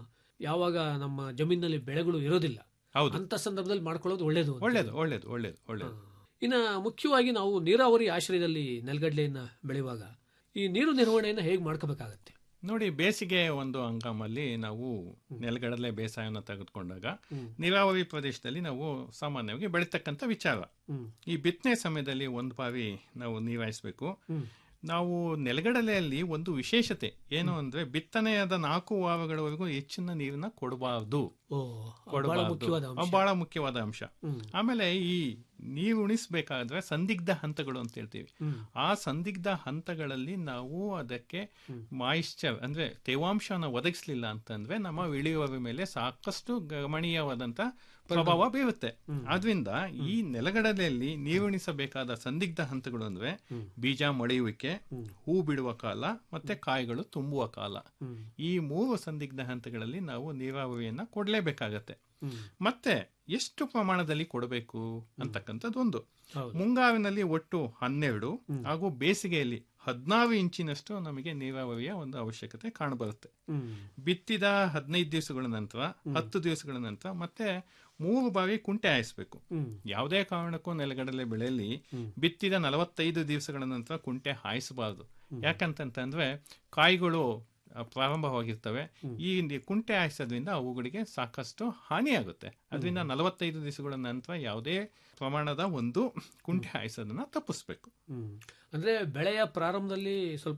ಯಾವಾಗ ನಮ್ಮ ಜಮೀನಿನಲ್ಲಿ ಬೆಳೆಗಳು ಇರೋದಿಲ್ಲ ಹೌದು ಅಂತ ಸಂದರ್ಭದಲ್ಲಿ ಮಾಡ್ಕೊಳ್ಳೋದು ಒಳ್ಳೇದು ಅಂತ. ಒಳ್ಳೇದು ಒಳ್ಳೇದು ಒಳ್ಳೇದು ಒಳ್ಳೇದು ಇನ್ನ ಮುಖ್ಯವಾಗಿ ನಾವು ನೀರಾವರಿ ಆಶ್ರಯದಲ್ಲಿ ನೆಲಗಡ್ಲೆಯನ್ನ ಬೆಳೆಯುವಾಗ ಈ ನೀರು ನಿರ್ವಹಣೆಯನ್ನ ಹೇಗೆ ಮಾಡ್ಕೋಬೇಕಾಗತ್ತೆ ನೋಡಿ ಬೇಸಿಗೆ ಒಂದು ಹಂಗಾಮಲ್ಲಿ ನಾವು ನೆಲಗಡಲೆ ಬೇಸಾಯವನ್ನು ತೆಗೆದುಕೊಂಡಾಗ ನೀರಾವರಿ ಪ್ರದೇಶದಲ್ಲಿ ನಾವು ಸಾಮಾನ್ಯವಾಗಿ ಬೆಳೀತಕ್ಕಂಥ ವಿಚಾರ ಹ್ಮ್. ಈ ಬಿತ್ತನೆ ಸಮಯದಲ್ಲಿ ಒಂದು ಬಾರಿ ನಾವು ನೀರಾಯಿಸಬೇಕು ನಾವು ನೆಲಗಡಲೆಯಲ್ಲಿ ಒಂದು ವಿಶೇಷತೆ ಏನು ಅಂದ್ರೆ ಬಿತ್ತನೆಯಾದ ನಾಲ್ಕು ವಾರಗಳವರೆಗೂ ಹೆಚ್ಚಿನ ನೀರನ್ನ ಕೊಡಬಾರ್ದು ಓ ಬಹಳ ಮುಖ್ಯವಾದ ಅಂಶ. ಬಹಳ ಮುಖ್ಯವಾದ ಅಂಶ ಹ್ಮ್. ಆಮೇಲೆ ಈ ನೀರು ಉಣಿಸ್ಬೇಕಾದ್ರೆ ಸಂದಿಗ್ಧ ಹಂತಗಳು ಅಂತ ಹೇಳ್ತೀವಿ ಹ್ಮ್. ಆ ಸಂದಿಗ್ಧ ಹಂತಗಳಲ್ಲಿ ನಾವು ಅದಕ್ಕೆ ಮಾಯಿಶ್ಚರ್ ಅಂದ್ರೆ ತೇವಾಂಶನ ಒದಗಿಸ್ಲಿಲ್ಲ ಅಂತಂದ್ರೆ ನಮ್ಮ ಇಳುವರಿ ಮೇಲೆ ಸಾಕಷ್ಟು ಗಮನೀಯವಾದಂತ ಪ್ರಭಾವ ಬೀರುತ್ತೆ ಆದ್ರಿಂದ ಈ ನೆಲಗಡಲೆಯಲ್ಲಿ ನೀರುಣಿಸಬೇಕಾದ ಸಂದಿಗ್ಧ ಹಂತಗಳು ಅಂದ್ರೆ ಬೀಜ ಮೊಳೆಯುವಿಕೆ ಹೂ ಬಿಡುವ ಕಾಲ ಮತ್ತೆ ಕಾಯಿಗಳು ತುಂಬುವ ಕಾಲ ಈ ಮೂರು ಸಂದಿಗ್ಧ ಹಂತಗಳಲ್ಲಿ ನಾವು ನೀರಾವರಿಯನ್ನ ಕೊಡ್ಲೇಬೇಕಾಗತ್ತೆ ಮತ್ತೆ ಎಷ್ಟು ಪ್ರಮಾಣದಲ್ಲಿ ಕೊಡಬೇಕು ಅಂತಕ್ಕಂಥದ್ದು ಒಂದು ಮುಂಗಾರಿನಲ್ಲಿ ಒಟ್ಟು ಹನ್ನೆರಡು ಹಾಗೂ ಬೇಸಿಗೆಯಲ್ಲಿ ಹದಿನಾರು ಇಂಚಿನಷ್ಟು ನಮಗೆ ನೀರಾವರಿಯ ಒಂದು ಅವಶ್ಯಕತೆ ಕಾಣಬರುತ್ತೆ ಬಿತ್ತಿದ ಹದಿನೈದು ದಿವಸಗಳ ನಂತರ ಹತ್ತು ದಿವಸಗಳ ನಂತರ ಮತ್ತೆ ಮೂರು ಬಾರಿ ಕುಂಟೆ ಹಾಯಿಸ್ಬೇಕು ಯಾವುದೇ ಕಾರಣಕ್ಕೂ ನೆಲಗಡಲೆ ಬೆಳೆಯಲ್ಲಿ ಬಿತ್ತಿದ ನಲವತ್ತೈದು ದಿವಸಗಳ ನಂತರ ಕುಂಟೆ ಹಾಯಿಸಬಾರದು ಯಾಕಂತಂತಂದ್ರೆ ಕಾಯಿಗಳು ಆ, ಪ್ರಾರಂಭವಾಗಿರ್ತವೆ ಈ ನಿ- ಕುಂಟೆ ಹಾಯಿಸೋದ್ರಿಂದ ಅವುಗಳಿಗೆ ಸಾಕಷ್ಟು ಹಾನಿಯಾಗುತ್ತೆ ಅದರಿಂದ ನಲವತ್ತೈದು ದಿವಸಗಳ ನಂತರ ಯಾವುದೇ ಪ್ರಮಾಣದ ಒಂದು ಕುಂಟೆ ಹಾಯಿಸೋದನ್ನ ತಪ್ಪಿಸ್ಬೇಕು ಹ್ಮ್. ಅಂದ್ರೆ ಬೆಳೆಯ ಪ್ರಾರಂಭದಲ್ಲಿ ಸ್ವಲ್ಪ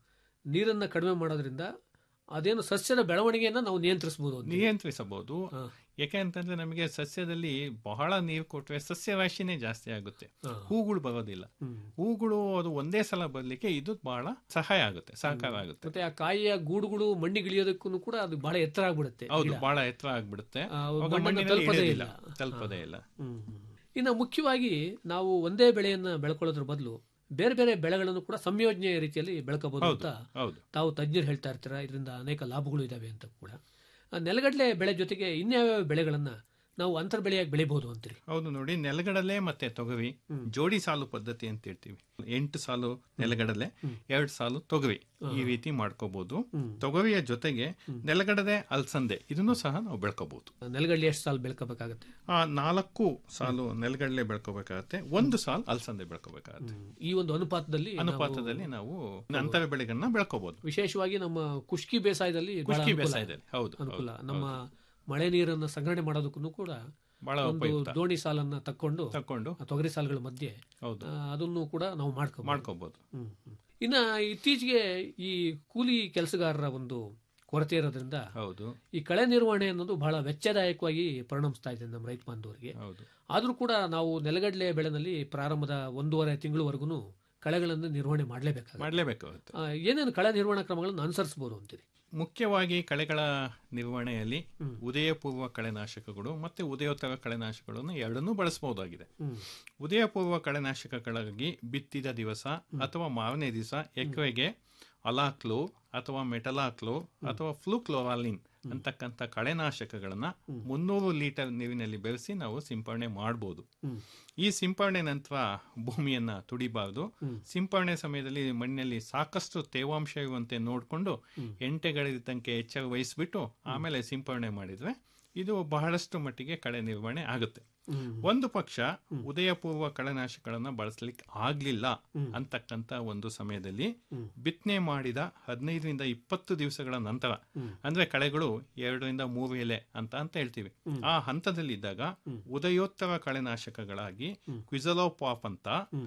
ನೀರನ್ನ ಕಡಿಮೆ ಮಾಡೋದ್ರಿಂದ ಅದೇನು ಸಸ್ಯದ ಬೆಳವಣಿಗೆಯನ್ನ ನಾವು ನಿಯಂತ್ರಿಸಬಹುದು ನಿಯಂತ್ರಿಸಬಹುದು ಯಾಕೆ ಅಂತಂದ್ರೆ ನಮಗೆ ಸಸ್ಯದಲ್ಲಿ ಬಹಳ ನೀರು ಕೊಟ್ಟರೆ ಸಸ್ಯ ರಾಶಿನೇ ಜಾಸ್ತಿ ಆಗುತ್ತೆ ಹೂಗಳು ಬರೋದಿಲ್ಲ ಹೂಗಳು ಅದು ಒಂದೇ ಸಲ ಬರ್ಲಿಕ್ಕೆ ಇದು ಬಹಳ ಸಹಾಯ ಆಗುತ್ತೆ ಸಹಕಾರ ಆಗುತ್ತೆ ಮತ್ತೆ ಆ ಕಾಯಿಯ ಗೂಡುಗಳು ಮಣ್ಣಿಗಿಳಿಯೋದಕ್ಕೂ ಕೂಡ ಅದು ಬಹಳ ಎತ್ತರ ಆಗ್ಬಿಡುತ್ತೆ ಹೌದು ಗಿಡ. ಬಹಳ ಎತ್ತರ ಆಗ್ಬಿಡುತ್ತೆ ಆ, ಅವಾಗ ಮಣ್ಣನ್ನ ಮಣ್ಣಿನಲ್ಲಿ ತಲುಪೋದೇ ಇಳಿಯೋದಿಲ್ಲ. ಇಲ್ಲ. ತಲುಪೋದೇ ಇಲ್ಲ ಹ್ಮ್, ಹ್ಮ್. ಇನ್ನು ಮುಖ್ಯವಾಗಿ ನಾವು ಒಂದೇ ಬೆಳೆಯನ್ನ ಬೆಳ್ಕೊಳ್ಳೋದ್ರ ಬದಲು ಬೇರೆ ಬೇರೆ ಬೆಳೆಗಳನ್ನು ಕೂಡ ಸಂಯೋಜನೆಯ ರೀತಿಯಲ್ಲಿ ಬೆಳ್ಕೋಬಹುದು ಹೌದು, ಅಂತ ಹೌದು. ತಾವು ತಜ್ಞರು ಹೇಳ್ತಾ ಇರ್ತೀರ ಇದರಿಂದ ಅನೇಕ ಲಾಭಗಳು ಇದಾವೆ ಅಂತ ಕೂಡ ಆ ನೆಲಗಡಲೆ ಬೆಳೆ ಜೊತೆಗೆ ಇನ್ಯಾವ್ಯಾವ ಬೆಳೆಗಳನ್ನ ನಾವು ಅಂತರ್ ಬೆಳೆಯಾಗಿ ಬೆಳಿಬಹುದು ಅಂತೀರಿ ಹೌದು ನೋಡಿ ನೆಲಗಡಲೆ ಮತ್ತೆ ತೊಗರಿ ಜೋಡಿ ಸಾಲು ಪದ್ಧತಿ ಅಂತ ಹೇಳ್ತೀವಿ ಎಂಟು ಸಾಲು ನೆಲಗಡಲೆ ಎರಡು ಸಾಲು ತೊಗರಿ ಈ ರೀತಿ ಮಾಡ್ಕೋಬಹುದು ತೊಗರಿಯ ಜೊತೆಗೆ ನೆಲಗಡಲೆ ಅಲ್ಸಂದೆ ಇದನ್ನು ಸಹ ನಾವು ಬೆಳ್ಕೋಬಹುದು ನೆಲಗಡಲೆ ಎಷ್ಟು ಸಾಲು ಬೆಳ್ಕೋಬೇಕಾಗತ್ತೆ ಆ ನಾಲ್ಕು ಸಾಲು ನೆಲಗಡಲೆ ಬೆಳ್ಕೋಬೇಕಾಗತ್ತೆ ಒಂದು ಸಾಲು ಅಲ್ಸಂದೆ ಬೆಳ್ಕೋಬೇಕಾಗತ್ತೆ ಈ ಒಂದು ಅನುಪಾತದಲ್ಲಿ ನಾವು ಅನುಪಾತದಲ್ಲಿ ನಾವು ಅಂತರ ಬೆಳೆಗಳನ್ನ ಬೆಳ್ಕೋಬಹುದು ವಿಶೇಷವಾಗಿ ನಮ್ಮ ಕುಷ್ಕಿ ಬೇಸಾಯದಲ್ಲಿ ಬಹಳ ಕುಷ್ಕಿ ಅನುಕೂಲ. ಬೇಸಾಯದಲ್ಲಿ, ಹೌದು, ಅನುಕೂಲ ಹೌದು, ನಮ್ಮ ಮಳೆ ನೀರನ್ನ ಸಂಗ್ರಹಣೆ ಮಾಡೋದಕ್ಕೂ ಕೂಡ ಬಹಳ ಒಂದು ಉಪಯುಕ್ತ. ದೋಣಿ ಸಾಲನ್ನ ತಕ್ಕೊಂಡು ತಕ್ಕೊಂಡು ಆ ತೊಗರಿ ಸಾಲುಗಳ ಮಧ್ಯೆ ಹೌದು. ಆ, ಅದನ್ನು ಕೂಡ ನಾವು ಮಾಡ್ಕೊ ಮಾಡ್ಕೋಬಹುದು ಇನ್ನ ಇತ್ತೀಚೆಗೆ ಈ ಕೂಲಿ ಕೆಲಸಗಾರರ ಒಂದು ಕೊರತೆ ಇರೋದ್ರಿಂದ ಹೌದು ಈ ಕಳೆ ನಿರ್ವಹಣೆ ಅನ್ನೋದು ಬಹಳ ವೆಚ್ಚದಾಯಕವಾಗಿ ಪರಿಣಮಿಸ್ತಾ ಇದೆ ನಮ್ಮ ರೈತ ಬಾಂಧವರಿಗೆ ಹೌದು ಆದ್ರೂ ಕೂಡ ನಾವು ನೆಲಗಡಲೆ ಬೆಳೆನಲ್ಲಿ ಪ್ರಾರಂಭದ ಒಂದೂವರೆ ತಿಂಗಳವರೆಗೂ ಕಳೆಗಳನ್ನು ನಿರ್ವಹಣೆ ಮಾಡಲೇಬೇಕಾಗುತ್ತೆ ಮಾಡ್ಲೇಬೇಕಾಗುತ್ತೆ ಆ, ಏನೇನು ಕಳೆ ನಿರ್ವಹಣಾ ಕ್ರಮಗಳನ್ನು ಅನುಸರಿಸಬಹುದು ಅಂತೀರಿ ಮುಖ್ಯವಾಗಿ ಕಳೆಗಳ ನಿರ್ವಹಣೆಯಲ್ಲಿ ಉದಯಪೂರ್ವ ಕಳೆನಾಶಕಗಳು ಮತ್ತೆ ಉದಯೋತ್ತರ ಕಳೆನಾಶಕಗಳನ್ನು ಎರಡನ್ನೂ ಬಳಸಬಹುದಾಗಿದೆ ಉದಯಪೂರ್ವ ಕಳೆನಾಶಕಗಳಾಗಿ ಬಿತ್ತಿದ ದಿವಸ ಅಥವಾ ಮಾರನೇ ದಿವಸ ಎಕರೆಗೆ ಅಲಾಕ್ಲೋ ಅಥವಾ ಮೆಟಲಾಕ್ಲೋ ಅಥವಾ ಫ್ಲೂಕ್ಲೋರಾಲಿನ್ ಅಂತಕ್ಕಂಥ ಕಳೆನಾಶಕಗಳನ್ನ ಮುನ್ನೂರು ಲೀಟರ್ ನೀರಿನಲ್ಲಿ ಬೆರೆಸಿ ನಾವು ಸಿಂಪರಣೆ ಮಾಡ್ಬೋದು ಈ ಸಿಂಪರಣೆ ನಂತರ ಭೂಮಿಯನ್ನ ತುಡಿಬಾರ್ದು ಸಿಂಪರಣೆ ಸಮಯದಲ್ಲಿ ಮಣ್ಣಿನಲ್ಲಿ ಸಾಕಷ್ಟು ತೇವಾಂಶ ಇರುವಂತೆ ನೋಡಿಕೊಂಡು ಎಂಟೆಗಳಿದ್ದಂಗೆ ಎಚ್ಚರ ವಹಿಸ್ಬಿಟ್ಟು ಆಮೇಲೆ ಸಿಂಪರಣೆ ಮಾಡಿದ್ರೆ ಇದು ಬಹಳಷ್ಟು ಮಟ್ಟಿಗೆ ಕಳೆ ನಿರ್ವಹಣೆ ಆಗುತ್ತೆ ಒಂದು ಪಕ್ಷ ಉದಯಪೂರ್ವ ಕಳೆನಾಶಕಗಳನ್ನ ಬಳಸಲಿಕ್ಕೆ ಆಗ್ಲಿಲ್ಲ ಅಂತಕ್ಕಂತ ಒಂದು ಸಮಯದಲ್ಲಿ ಬಿತ್ತನೆ ಮಾಡಿದ ಹದಿನೈದರಿಂದ ಇಪ್ಪತ್ತು ದಿವಸಗಳ ನಂತರ ಅಂದ್ರೆ ಕಳೆಗಳು ಎರಡರಿಂದ ಮೂರು ಎಲೆ ಅಂತ ಅಂತ ಹೇಳ್ತೀವಿ ಆ ಹಂತದಲ್ಲಿದ್ದಾಗ ಉದಯೋತ್ತರ ಕಳೆನಾಶಕಗಳಾಗಿ ಕ್ವಿಜಲೋಪಾಪ್ ಅಂತ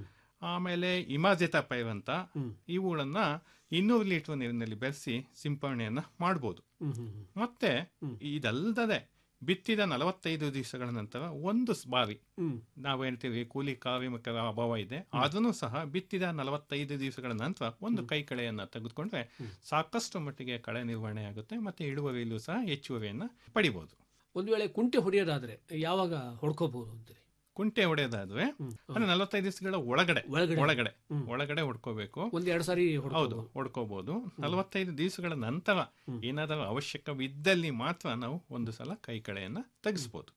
ಆಮೇಲೆ ಇಮಾಜೆತಾಪೈವ್ ಅಂತ ಇವುಗಳನ್ನ ಇನ್ನೂರು ಲೀಟರ್ ನೀರಿನಲ್ಲಿ ಬೆರೆಸಿ ಸಿಂಪರಣೆಯನ್ನ ಮಾಡ್ಬೋದು ಮತ್ತೆ ಇದಲ್ಲದೆ ಬಿತ್ತಿದ ನಲವತ್ತೈದು ದಿವಸಗಳ ನಂತರ ಒಂದು ಸ್- ಬಾರಿ ನಾವು ಹೇಳ್ತೀವಿ ಕೂಲಿ ಕಾರ್ಮಿಕರ ಅಭಾವ ಇದೆ ಅದನ್ನು ಸಹ ಬಿತ್ತಿದ ನಲವತ್ತೈದು ದಿವಸಗಳ ನಂತರ ಒಂದು ಕೈ ಕಳೆಯನ್ನ ತೆಗೆದುಕೊಂಡ್ರೆ ಸಾಕಷ್ಟು ಮಟ್ಟಿಗೆ ಕಳೆ ನಿರ್ವಹಣೆ ಆಗುತ್ತೆ ಮತ್ತೆ ಇಳುವರಿಯಲ್ಲೂ ಸಹ ಹೆಚ್ಚುವರಿಯನ್ನ ಪಡಿಬಹುದು ಒಂದು ವೇಳೆ ಕುಂಟೆ ಹೊಡೆಯೋದಾದ್ರೆ ಯಾವಾಗ ಹೊಡ್ಕೋಬಹುದು ಅಂತೀರಿ ಕುಂಟೆ ಹೊಡೆಯೋದಾದ್ರೆ ಅಂದ್ರೆ ನಲವತ್ತೈದು ದಿವಸಗಳ ಒಳಗಡೆ ಒಳಗಡೆ. ಒಳಗಡೆ ಒಳಗಡೆ ಹೊಡ್ಕೋಬೇಕು ಒಂದ್ ಎರಡು ಸಾರಿ ಹೌದು ಹೊಡ್ಕೋಬಹುದು ನಲವತ್ತೈದು ದಿವಸಗಳ ನಂತರ ಏನಾದರೂ ಅವಶ್ಯಕವಿದ್ದಲ್ಲಿ ಮಾತ್ರ ನಾವು ಒಂದು ಸಲ ಕೈ ಕಳೆಯನ್ನ ತೆಗೆಸ್ಬೋದು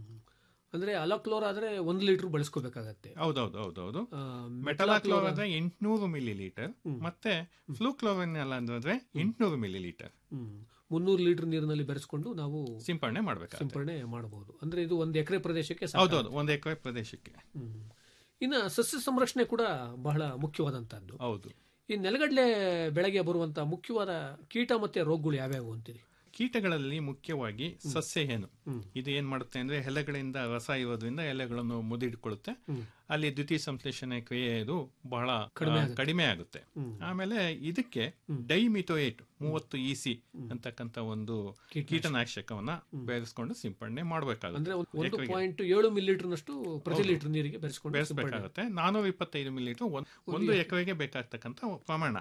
ಅಂದ್ರೆ ಅಲಕ್ಲೋರ್ ಆದ್ರೆ ಒಂದ್ ಲೀಟರ್ ಬಳಸ್ಕೋಬೇಕಾಗತ್ತೆ ಹೌದೌದು ಹೌದೌದು ಆ, ಮೆಟಲಾಕ್ಲೋರ್ ಮೆಟಲಾಕ್ಲೋರ್ ಅಂದ್ರೆ ಎಂಟ್ನೂರು ಮಿಲಿ ಲೀಟರ್ ಮತ್ತೆ ಫ್ಲೂಕ್ಲೋರಿನ್ ಅಂದ್ರೆ ಎಂಟ್ನೂರು ಮಿಲಿ ಲೀಟರ್ ಮುನ್ನೂರು ಲೀಟರ್ ನೀರಿನಲ್ಲಿ ಬೆರೆಸ್ಕೊಂಡು ನಾವು ಸಿಂಪರಣೆ ಮಾಡ್ಬೇಕು ಸಿಂಪರಣೆ ಮಾಡಬಹುದು ಅಂದ್ರೆ ಇದು ಒಂದು ಎಕರೆ ಪ್ರದೇಶಕ್ಕೆ ಸಾಕಾಗುತ್ತೆ. ಹೌದೌದು ಒಂದು ಎಕರೆ ಪ್ರದೇಶಕ್ಕೆ ಹ್ಮ್. ಇನ್ನ ಸಸ್ಯ ಸಂರಕ್ಷಣೆ ಕೂಡ ಬಹಳ ಮುಖ್ಯವಾದಂತಹದ್ದು ಹೌದು ಈ ನೆಲಗಡಲೆ ಬೆಳೆಗೆ ಬರುವಂತ ಮುಖ್ಯವಾದ ಕೀಟ ಮತ್ತೆ ರೋಗಗಳು ಯಾವ್ಯಾವು ಅಂತೀರಿ ಕೀಟಗಳಲ್ಲಿ ಮುಖ್ಯವಾಗಿ ಸಸ್ಯ ಏನು ಇದು ಏನ್ ಮಾಡುತ್ತೆ ಅಂದ್ರೆ ಎಲೆಗಳಿಂದ ರಸ ಇರೋದ್ರಿಂದ ಎಲೆಗಳನ್ನು ಮುದಿಡ್ಕೊಳ್ಳುತ್ತೆ ಅಲ್ಲಿ ದ್ವಿತೀಯ ಸಂಶ್ಲೇಷಣೆ ಕ್ರಿಯೆ ಇದು ಬಹಳ ಕಡಿಮೆ ಆ, ಆಗುತ್ತೆ. ಕಡಿಮೆ ಆಗುತ್ತೆ ಆಮೇಲೆ ಇದಕ್ಕೆ ಡೈಮಿಥೋಯೇಟ್ ಮೂವತ್ತು ಇಸಿ ಅಂತಕ್ಕಂತ ಒಂದು ಕೀಟನಾಶಕವನ್ನ ಬೆರೆಸ್ಕೊಂಡು ಸಿಂಪಡಣೆ ಮಾಡಬೇಕಾಗುತ್ತೆ ಅಂದ್ರೆ ಒಂದು- ಒಂದು ಪಾಯಿಂಟ್ ಏಳು ಮಿಲಿಲೀಟರ್ ನಷ್ಟು ಪ್ರತಿ ಲೀಟರ್ ನೀರಿಗೆ ಬೆರೆಸ್ಕೊಂಡು ಸಿಂಪಡಣೆ. ಬೆರೆಸಬೇಕಾಗುತ್ತೆ ನಾನೂರ ಇಪ್ಪತ್ತೈದು ಮಿಲಿ ಲೀಟರ್ ಒಂದು ಎಕರೆಗೆ ಬೇಕಾಗ್ತಕ್ಕಂಥ ಪ್ರಮಾಣ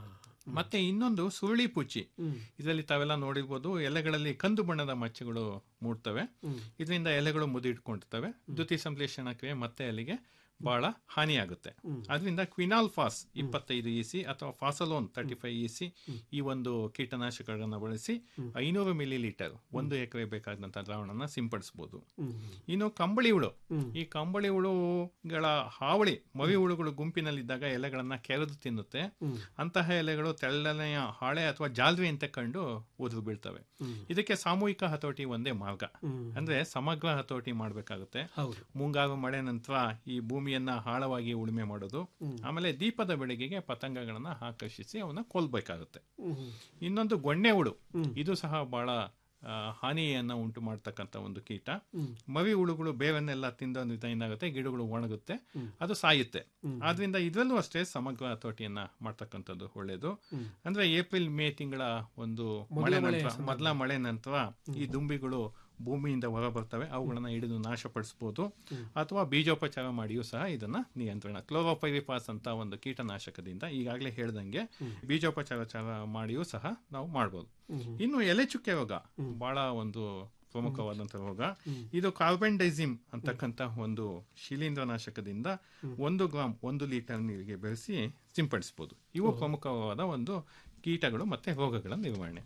ಮತ್ತೆ ಇನ್ನೊಂದು ಸುರುಳಿ ಪುಚ್ಚಿ ಇದರಲ್ಲಿ ತಾವೆಲ್ಲ ನೋಡಿರ್ಬೋದು ಎಲೆಗಳಲ್ಲಿ ಕಂದು ಬಣ್ಣದ ಮಚ್ಚೆಗಳು ಮೂಡ್ತವೆ ಇದರಿಂದ ಎಲೆಗಳು ಮುದಿಟ್ಕೊಂಡಿರ್ತವೆ ದ್ಯುತಿ ಸಂಶ್ಲೇಷಣಾ ಕ್ರಿಯೆ ಮತ್ತೆ ಅಲ್ಲಿಗೆ ಬಹಳ ಹಾನಿಯಾಗುತ್ತೆ ಅದರಿಂದ ಕ್ವಿನಾಲ್ ಫಾಸ್ ಇಪ್ಪತ್ತೈದು ಇಸಿ ಅಥವಾ ಫಾಸಲೋನ್ ತರ್ಟಿ ಫೈವ್ ಇಸಿ ಈ ಒಂದು ಕೀಟನಾಶಕಗಳನ್ನ ಬಳಸಿ ಐನೂರು ಮಿಲಿ ಲೀಟರ್ ಒಂದು ಎಕರೆ ಬೇಕಾದಂತ ದ್ರಾವಣನ ಸಿಂಪಡಿಸಬಹುದು ಇನ್ನು ಕಂಬಳಿ ಹುಳು ಈ ಕಂಬಳಿ ಹುಳುಗಳ ಹಾವಳಿ ಮರಿ ಹುಳುಗಳು ಗುಂಪಿನಲ್ಲಿದ್ದಾಗ ಎಲೆಗಳನ್ನ ಕೆರೆದು ತಿನ್ನುತ್ತೆ ಅಂತಹ ಎಲೆಗಳು ತೆಳ್ಳನೆಯ ಹಾಳೆ ಅಥವಾ ಜಾಲ್ವಿ ಅಂತ ಕಂಡು ಉದುರು ಬೀಳ್ತವೆ ಇದಕ್ಕೆ ಸಾಮೂಹಿಕ ಹತೋಟಿ ಒಂದೇ ಮಾರ್ಗ ಅಂದ್ರೆ ಸಮಗ್ರ ಹತೋಟಿ ಮಾಡಬೇಕಾಗುತ್ತೆ ಹೌದು ಮುಂಗಾರು ಮಳೆ ನಂತರ ಈ ಭೂಮಿಯನ್ನ ಆಳವಾಗಿ ಉಳುಮೆ ಮಾಡೋದು ಆಮೇಲೆ ದೀಪದ ಬೆಳಗಿಗೆ ಪತಂಗಗಳನ್ನ ಆಕರ್ಷಿಸಿ ಅವನ್ನ ಕೊಲ್ಬೇಕಾಗುತ್ತೆ ಇನ್ನೊಂದು ಗೊಣ್ಣೆ ಹುಳು ಇದು ಸಹ ಬಹಳ ಆ, ಹಾನಿಯನ್ನ ಉಂಟು ಮಾಡ್ತಕ್ಕಂಥ ಒಂದು ಕೀಟ ಮರಿ ಹುಳುಗಳು ಬೇವನ್ನೆಲ್ಲ ತಿಂದ ಏನಾಗುತ್ತೆ ಗಿಡಗಳು ಒಣಗುತ್ತೆ ಅದು ಸಾಯುತ್ತೆ ಆದ್ರಿಂದ ಇದರಲ್ಲೂ ಅಷ್ಟೇ ಸಮಗ್ರ ಹತೋಟಿಯನ್ನ ಮಾಡ್ತಕ್ಕಂಥದ್ದು ಒಳ್ಳೇದು ಅಂದ್ರೆ ಏಪ್ರಿಲ್ ಮೇ ತಿಂಗಳ ಒಂದು ಮೊದಲ ಮಳೆ ಮಳೆ ನಂತರ ಸಂದರ್ಭ. ಮೊದಲ ಮಳೆ ನಂತರ ಈ ದುಂಬಿಗಳು ಭೂಮಿಯಿಂದ ಹೊರ ಬರ್ತವೆ ಅವುಗಳನ್ನ ಹಿಡಿದು ನಾಶಪಡಿಸಬಹುದು ಅಥವಾ ಬೀಜೋಪಚಾರ ಮಾಡಿಯೂ ಸಹ ಇದನ್ನ ನಿಯಂತ್ರಣ ಕ್ಲೋರೋಪೈರಿಪಾಸ್ ಅಂತ ಒಂದು ಕೀಟನಾಶಕದಿಂದ ಈಗಾಗಲೇ ಹೇಳ್ದಂಗೆ ಬೀಜೋಪಚಾರ ಚಾರ ಮಾಡಿಯೂ ಸಹ ನಾವು ಮಾಡ್ಬೋದು ಇನ್ನು ಎಲೆ ಚುಕ್ಕೆ ರೋಗ ಬಹಳ ಒಂದು ಪ್ರಮುಖವಾದಂತಹ ರೋಗ ಇದು ಕಾರ್ಬನ್ ಡೈಸಿಮ್ ಅಂತಕ್ಕಂಥ ಒಂದು ಶಿಲೀಂಧ್ರನಾಶಕದಿಂದ ಒಂದು ಗ್ರಾಮ್ ಒಂದು ಲೀಟರ್ ನೀರಿಗೆ ಬೆರೆಸಿ ಸಿಂಪಡಿಸಬಹುದು ಇವು ಪ್ರಮುಖವಾದ ಒಂದು ಕೀಟಗಳು ಮತ್ತೆ ರೋಗಗಳ ನಿರ್ವಹಣೆ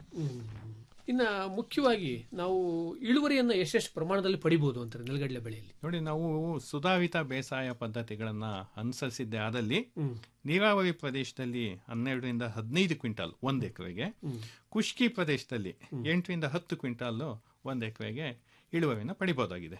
ಇನ್ನ ಮುಖ್ಯವಾಗಿ ನಾವು ಇಳುವರಿಯನ್ನ ಎಷ್ಟೆಷ್ಟು ಪ್ರಮಾಣದಲ್ಲಿ ಪಡಿಬಹುದು ಅಂತಾರೆ ನೆಲಗಡಲೆ ಬೆಳೆಯಲ್ಲಿ ನೋಡಿ ನಾವು ಸುಧಾರಿತ ಬೇಸಾಯ ಪದ್ಧತಿಗಳನ್ನ ಅನುಸರಿಸಿದ್ದೆ ಆದಲ್ಲಿ ನೀರಾವರಿ ಪ್ರದೇಶದಲ್ಲಿ ಹನ್ನೆರಡರಿಂದ ಹದಿನೈದು ಕ್ವಿಂಟಾಲ್ ಒಂದ್ ಎಕರೆಗೆ ಖುಷ್ಕಿ ಪ್ರದೇಶದಲ್ಲಿ ಎಂಟರಿಂದ ಹತ್ತು ಕ್ವಿಂಟಾಲ್ ಒಂದ್ ಎಕರೆಗೆ ಇಳುವರಿನ ಪಡಿಬಹುದಾಗಿದೆ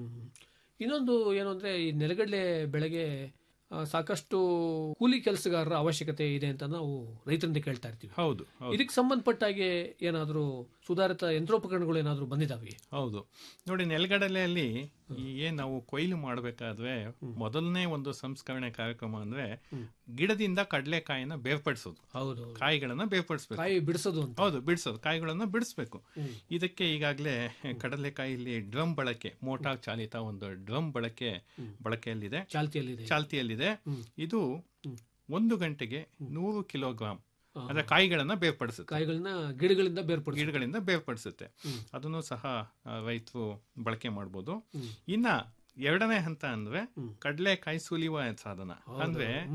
ಇನ್ನೊಂದು ಏನು ಅಂದ್ರೆ ಈ ನೆಲಗಡಲೆ ಬೆಳೆಗೆ ಆ, ಸಾಕಷ್ಟು ಕೂಲಿ ಕೆಲಸಗಾರರ ಅವಶ್ಯಕತೆ ಇದೆ ಅಂತ ನಾವು ರೈತರಿಂದ ಕೇಳ್ತಾ ಇರ್ತೀವಿ ಹೌದು ಹೌದು. ಇದಕ್ಕೆ ಸಂಬಂಧಪಟ್ಟಾಗೆ ಏನಾದರೂ ಸುಧಾರಿತ ಯಂತ್ರೋಪಕರಣಗಳು ಏನಾದರೂ ಬಂದಿದಾವೆ ಹೌದು ನೋಡಿ ನೆಲಗಡಲೆಯಲ್ಲಿ ಈ ಏನ್ ನಾವು ಕೊಯ್ಲು ಮಾಡಬೇಕಾದ್ರೆ ಮೊದಲನೇ ಒಂದು ಸಂಸ್ಕರಣೆ ಕಾರ್ಯಕ್ರಮ ಅಂದ್ರೆ ಗಿಡದಿಂದ ಕಡಲೆಕಾಯಿನ ಬೇರ್ಪಡಿಸೋದು ಹೌದು ಕಾಯಿಗಳನ್ನ ಬೇರ್ಪಡಿಸ್ಬೇಕು ಕಾಯಿ ಬಿಡಿಸೋದು ಅಂತ ಹೌದು ಬಿಡಿಸೋದು ಕಾಯಿಗಳನ್ನ ಬಿಡಿಸ್ಬೇಕು ಇದಕ್ಕೆ ಈಗಾಗಲೇ ಕಡಲೆಕಾಯಿಲಿ ಡ್ರಮ್ ಬಳಕೆ ಮೋಟಾರ್ ಚಾಲಿತ ಒಂದು ಡ್ರಮ್ ಬಳಕೆ ಬಳಕೆಯಲ್ಲಿದೆ ಚಾಲ್ತಿಯಲ್ಲಿದೆ ಚಾಲ್ತಿಯಲ್ಲಿದೆ ಇದು ಒಂದು ಗಂಟೆಗೆ ನೂರು ಕಿಲೋಗ್ರಾಮ್ ಅಂದ್ರೆ ಕಾಯಿಗಳನ್ನ ಬೇರ್ಪಡಿಸುತ್ತೆ ಕಾಯಿಗಳನ್ನ ಗಿಡಗಳಿಂದ ಬೇರ್ಪಡಿಸಿ ಗಿಡಗಳಿಂದ ಬೇರ್ಪಡಿಸುತ್ತೆ ಅದನ್ನು ಸಹ ರೈತರು ಬಳಕೆ ಮಾಡ್ಬೋದು ಇನ್ನ ಎರಡನೇ ಹಂತ ಅಂದ್ರೆ ಕಡಲೆಕಾಯಿ ಸುಲಿಯುವ ಸಾಧನ ಅಂದ್ರೆ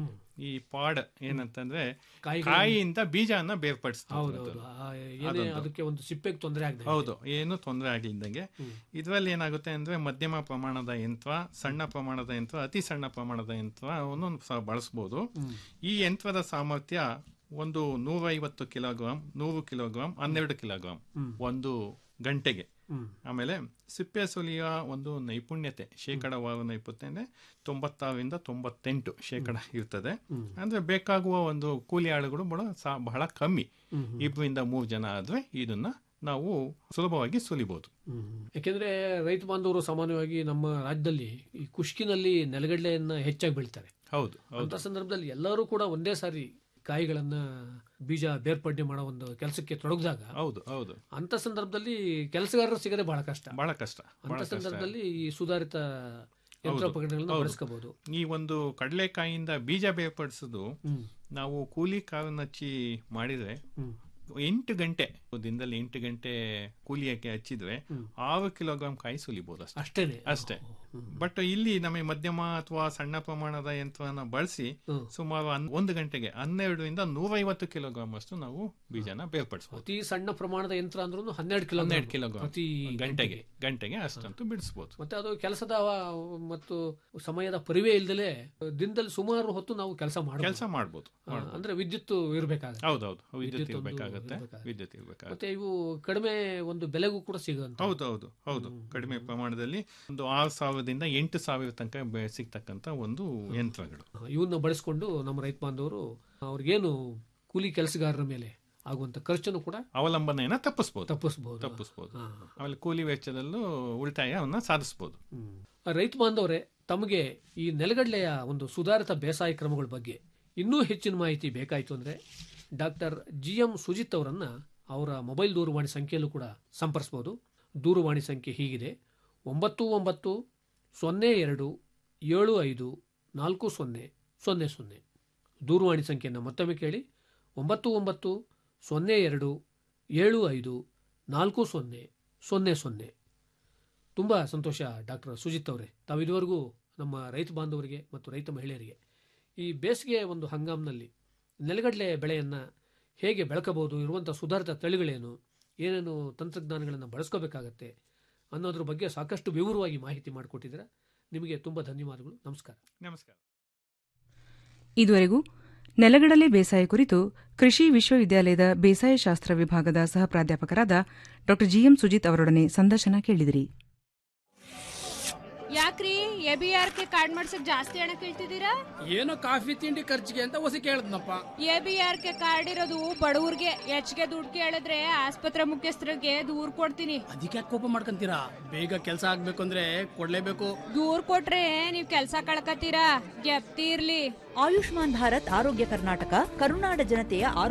ಈ ಪಾಡ್ ಏನಂತಂದ್ರೆ ಕಾಯಿಗಳನ್ನ- ಕಾಯಿಯಿಂದ ಬೀಜನ ಬೇರ್ಪಡಿಸ್ತದೆ ಹೌದೌದು ಆ, ಏನೇ ಅದೊಂದು. ಅದಕ್ಕೆ ಒಂದು ಸಿಪ್ಪೆಗೆ ತೊಂದರೆ ಆಗದೆ ಹೌದು ಏನು ತೊಂದರೆ ಆಗಲಿದ್ದಂಗೆ ಇದರಲ್ಲಿ ಏನಾಗುತ್ತೆ ಅಂದ್ರೆ ಮಧ್ಯಮ ಪ್ರಮಾಣದ ಯಂತ್ರ ಸಣ್ಣ ಪ್ರಮಾಣದ ಯಂತ್ರ ಅತಿ ಸಣ್ಣ ಪ್ರಮಾಣದ ಯಂತ್ರವನ್ನು ಸಹ ಬಳಸಬಹುದು ಈ ಯಂತ್ರದ ಸಾಮರ್ಥ್ಯ ಒಂದು ನೂರೈವತ್ತು ಕಿಲೋಗ್ರಾಮ್ ನೂರು ಕಿಲೋಗ್ರಾಮ್ ಹನ್ನೆರಡು ಕಿಲೋಗ್ರಾಮ್ ಹ್ಮ್. ಒಂದು ಗಂಟೆಗೆ ಹ್ಮ್. ಆಮೇಲೆ ಸಿಪ್ಪೆ ಸುಲಿಯುವ ಒಂದು ನೈಪುಣ್ಯತೆ ಶೇಕಡವಾರು ನೈಪುಣ್ಯತೆ ತೊಂಬತ್ತಾರರಿಂದ ತೊಂಬತ್ತೆಂಟು ಶೇಕಡ ಇರ್ತದೆ ಹ್ಮ್. ಅಂದ್ರೆ ಬೇಕಾಗುವ ಒಂದು ಕೂಲಿ ಆಳುಗಳು ಬಹಳ ಸಾ- ಬಹಳ ಕಮ್ಮಿ ಹ್ಮ್, ಹ್ಮ್. ಇಬ್ಬರಿಂದ ಮೂರು ಜನ ಆದ್ರೆ ಇದನ್ನ ನಾವು ಸುಲಭವಾಗಿ ಸುಲಿಬಹುದು ಹ್ಮ್. ಯಾಕೆಂದ್ರೆ ರೈತ ಬಾಂಧವರು ಸಾಮಾನ್ಯವಾಗಿ ನಮ್ಮ ರಾಜ್ಯದಲ್ಲಿ ಈ ಕುಷ್ಕಿನಲ್ಲಿ ನೆಲಗಡಲೆಯನ್ನ ಹೆಚ್ಚಾಗಿ ಬೆಳಿತಾರೆ ಹೌದು ಅಂತ ಸಂದರ್ಭದಲ್ಲಿ ಎಲ್ಲರೂ ಕೂಡ ಒಂದೇ ಸಾರಿ ಕಾಯಿಗಳನ್ನ ಬೀಜ ಬೇರ್ಪಡಿಕೆ ಮಾಡೋ ಒಂದು ಕೆಲಸಕ್ಕೆ ತೊಡಗಿದಾಗ ಹೌದು ಹೌದು ಅಂತ ಸಂದರ್ಭದಲ್ಲಿ ಕೆಲಸಗಾರರು ಸಿಗದೆ ಬಹಳ ಕಷ್ಟ ಬಹಳ ಕಷ್ಟ ಬಹಳ ಅಂತ ಕಷ್ಟ. ಸಂದರ್ಭದಲ್ಲಿ ಈ ಸುಧಾರಿತ ಯಂತ್ರೋಪಕರಣಗಳನ್ನ ಹೌದು. ಬಳಸ್ಕೋಬಹುದು ಈ ಒಂದು ಕಡಲೆಕಾಯಿಯಿಂದ ಬೀಜ ಬೇರ್ಪಡಿಸೋದು ಹ್ಮ್. ನಾವು ಕೂಲಿ ಕಾರನ್ನ ಹಚ್ಚಿ ಮಾಡಿದ್ರೆ ಹ್ಮ್. ಎಂಟು ಗಂಟೆ ದಿನದಲ್ಲಿ ಎಂಟು ಗಂಟೆ ಕೂಲಿಯಕ್ಕೆ ಹಚ್ಚಿದ್ರೆ ಹ್ಮ್. ಆರು ಕಿಲೋಗ್ರಾಮ್ ಕಾಯಿ ಸುಲಿಬಹುದು ಅಷ್ಟೇ ಅಷ್ಟೇನೆ ಅಷ್ಟೇ ಬಟ್ ಇಲ್ಲಿ ನಮಗೆ ಮಧ್ಯಮ ಅಥವಾ ಸಣ್ಣ ಪ್ರಮಾಣದ ಯಂತ್ರನ ಬಳಸಿ ಹ್ಮ್. ಸುಮಾರು ಹನ್- ಒಂದು ಗಂಟೆಗೆ ಹನ್ನೆರಡರಿಂದ ನೂರೈವತ್ತು ಕಿಲೋಗ್ರಾಮ್ ಅಷ್ಟು ನಾವು ಬೀಜನ ಬೇರ್ಪಡಿಸಬಹುದು ಅತಿ ಸಣ್ಣ ಪ್ರಮಾಣದ ಯಂತ್ರ ಅಂದ್ರೂ ಹನ್ನೆರಡು ಕಿಲೋ ಹನ್ನೆರಡು ಕಿಲೋಗ್ರಾಮ್ ಪ್ರತಿ ಗಂಟೆಗೆ ಗಂಟೆಗೆ ಅಷ್ಟಂತೂ ಬಿಡಿಸಬಹುದು ಮತ್ತೆ ಅದು ಕೆಲಸದ ಅವ- ಮತ್ತು ಸಮಯದ ಪರಿವೇ ಇಲ್ದಲೆ ದಿನದಲ್ಲಿ ಸುಮಾರು ಹೊತ್ತು ನಾವು ಕೆಲಸ ಮಾಡಬಹುದು ಕೆಲಸ ಮಾಡ್ಬೋದು ಮಾಡ್ಬೋದು. ಅಂದ್ರೆ ವಿದ್ಯುತ್ ಇರಬೇಕಾಗುತ್ತೆ ಹೌದೌದು ವಿದ್ಯುತ್ ಒಂದು ಇರ್ಬೇಕಾಗತ್ತೆ ಇರ್ಬೇಕಾಗುತ್ತೆ. ವಿದ್ಯುತ್ ಇರ್ಬೇಕಾಗತ್ತೆ ಮತ್ತೆ ಇವು ಕಡಿಮೆ ಒಂದು ಬೆಲೆಗೂ ಕೂಡ ಸಿಗುವಂತ ಹೌದು ಹೌದು ಹೌದು ಕಡಿಮೆ ಪ್ರಮಾಣದಲ್ಲಿ ಒಂದು ಆರು ಸಾವಿರದಿಂದ ಎಂಟು ಸಾವಿರ ತನಕ ಬೆ- ಸಿಗ್ತಕ್ಕಂತ ಒಂದು ಯಂತ್ರಗಳು ಇವನ್ನ ಬಳಸ್ಕೊಂಡು ನಮ್ಮ ರೈತ ಬಾಂಧವರು ಅವ್ರಿಗೇನು ಕೂಲಿ ಕೆಲಸಗಾರರ ಮೇಲೆ ಆಗುವಂತ ಖರ್ಚನ್ನು ಕೂಡ ಅವಲಂಬನೆಯನ್ನ ತಪ್ಪಿಸಬಹುದು ತಪ್ಪಿಸಬಹುದು ತಪ್ಪಿಸಬಹುದು ಆಮೇಲೆ ಕೂಲಿ ವೆಚ್ಚದಲ್ಲೂ ಉಳಿತಾಯವನ್ನ ಸಾಧಿಸಬಹುದು ರೈತ ಬಾಂಧವರೇ ತಮಗೆ ಈ ನೆಲಗಡಲೆಯ ಒಂದು ಸುಧಾರಿತ ಬೇಸಾಯ ಕ್ರಮಗಳ ಬಗ್ಗೆ ಇನ್ನೂ ಹೆಚ್ಚಿನ ಮಾಹಿತಿ ಬೇಕಾಯಿತು ಅಂದ್ರೆ ಡಾಕ್ಟರ್ ಜಿ ಎಂ ಸುಜಿತ್ ಅವರನ್ನ ಅವರ ಮೊಬೈಲ್ ದೂರವಾಣಿ ಸಂಖ್ಯೆಯಲ್ಲೂ ಕೂಡ ಸಂಪರ್ಸ್ಬೋದು ದೂರವಾಣಿ ಸಂಖ್ಯೆ ಹೀಗಿದೆ ಒಂಬತ್ತು ಒಂಬತ್ತು ಸೊನ್ನೆ ಎರಡು ಏಳು ಐದು ನಾಲ್ಕು ಸೊನ್ನೆ ಸೊನ್ನೆ ಸೊನ್ನೆ ದೂರವಾಣಿ ಸಂಖ್ಯೆಯನ್ನು ಮತ್ತೊಮ್ಮೆ ಕೇಳಿ ಒಂಬತ್ತು ಒಂಬತ್ತು ಸೊನ್ನೆ ಎರಡು ಏಳು ಐದು ನಾಲ್ಕು ಸೊನ್ನೆ ಸೊನ್ನೆ ಸೊನ್ನೆ ತುಂಬ ಸಂತೋಷ ಡಾಕ್ಟರ್ ಸುಜಿತ್ ಅವರೇ ತಾವು ಇದುವರೆಗೂ ನಮ್ಮ ರೈತ ಬಾಂಧವರಿಗೆ ಮತ್ತು ರೈತ ಮಹಿಳೆಯರಿಗೆ ಈ ಬೇಸಿಗೆ ಒಂದು ಹಂಗಾಮಿನಲ್ಲಿ ನೆಲಗಡಲೆ ಬೆಳೆಯನ್ನು ಹೇಗೆ ಬೆಳಕಬಹುದು ಇರುವಂಥ ಸುಧಾರಿತ ತಳಿಗಳೇನು ಏನೇನು ತಂತ್ರಜ್ಞಾನಗಳನ್ನು ಬಳಸ್ಕೋಬೇಕಾಗತ್ತೆ ಅನ್ನೋದ್ರ ಬಗ್ಗೆ ಸಾಕಷ್ಟು ವಿವರವಾಗಿ ಮಾಹಿತಿ ಮಾಡಿಕೊಟ್ಟಿದ್ದೀರಾ ನಿಮಗೆ ತುಂಬ ಧನ್ಯವಾದಗಳು ನಮಸ್ಕಾರ ನಮಸ್ಕಾರ ಇದುವರೆಗೂ ನೆಲಗಡಲೆ ಬೇಸಾಯ ಕುರಿತು ಕೃಷಿ ವಿಶ್ವವಿದ್ಯಾಲಯದ ಬೇಸಾಯ ಶಾಸ್ತ್ರ ವಿಭಾಗದ ಸಹ ಪ್ರಾಧ್ಯಾಪಕರಾದ ಡಾ ಜಿಎಂ ಸುಜಿತ್ ಅವರೊಡನೆ ಸಂದರ್ಶನ ಕೇಳಿದಿರಿ ಯಾಕ್ರಿ A B R K card ಮಾಡ್ಸಕ್ ಜಾಸ್ತಿ ಹಣ ಕೇಳ್ತಿದ್ದೀರಾ ಏನೋ ಕಾಫಿ ತಿಂಡಿ ಖರ್ಚಿಗೆ ಅಂತ ಹೊಸ ಕೇಳದ್ನಪ್ಪ A B R K card ಇರೋದು ಬಡವ್ರಿಗೆ ಹೆಚ್ಚಿಗೆ ದುಡ್ಡು ಕೇಳಿದ್ರೆ ಆಸ್ಪತ್ರೆ ಮುಖ್ಯಸ್ಥರಿಗೆ ದೂರ್ ಕೊಡ್ತೀನಿ ಅದಕ್ಕೆ ಕೋಪ ಮಾಡ್ಕೊಂತೀರಾ ಬೇಗ ಕೆಲಸ ಆಗ್ಬೇಕು ಅಂದ್ರೆ ಕೊಡ್ಲೇಬೇಕು ದೂರ್ ಕೊಟ್ರೆ ನೀವ್ ಕೆಲ್ಸ ಕಳ್ಕತ್ತೀರಾ ಗೆಪ್ತಿ ಇರ್ಲಿ ಆಯುಷ್ಮಾನ್ ಭಾರತ್ ಆರೋಗ್ಯ ಕರ್ನಾಟಕ ಕರುನಾಡ ಜನತೆಯ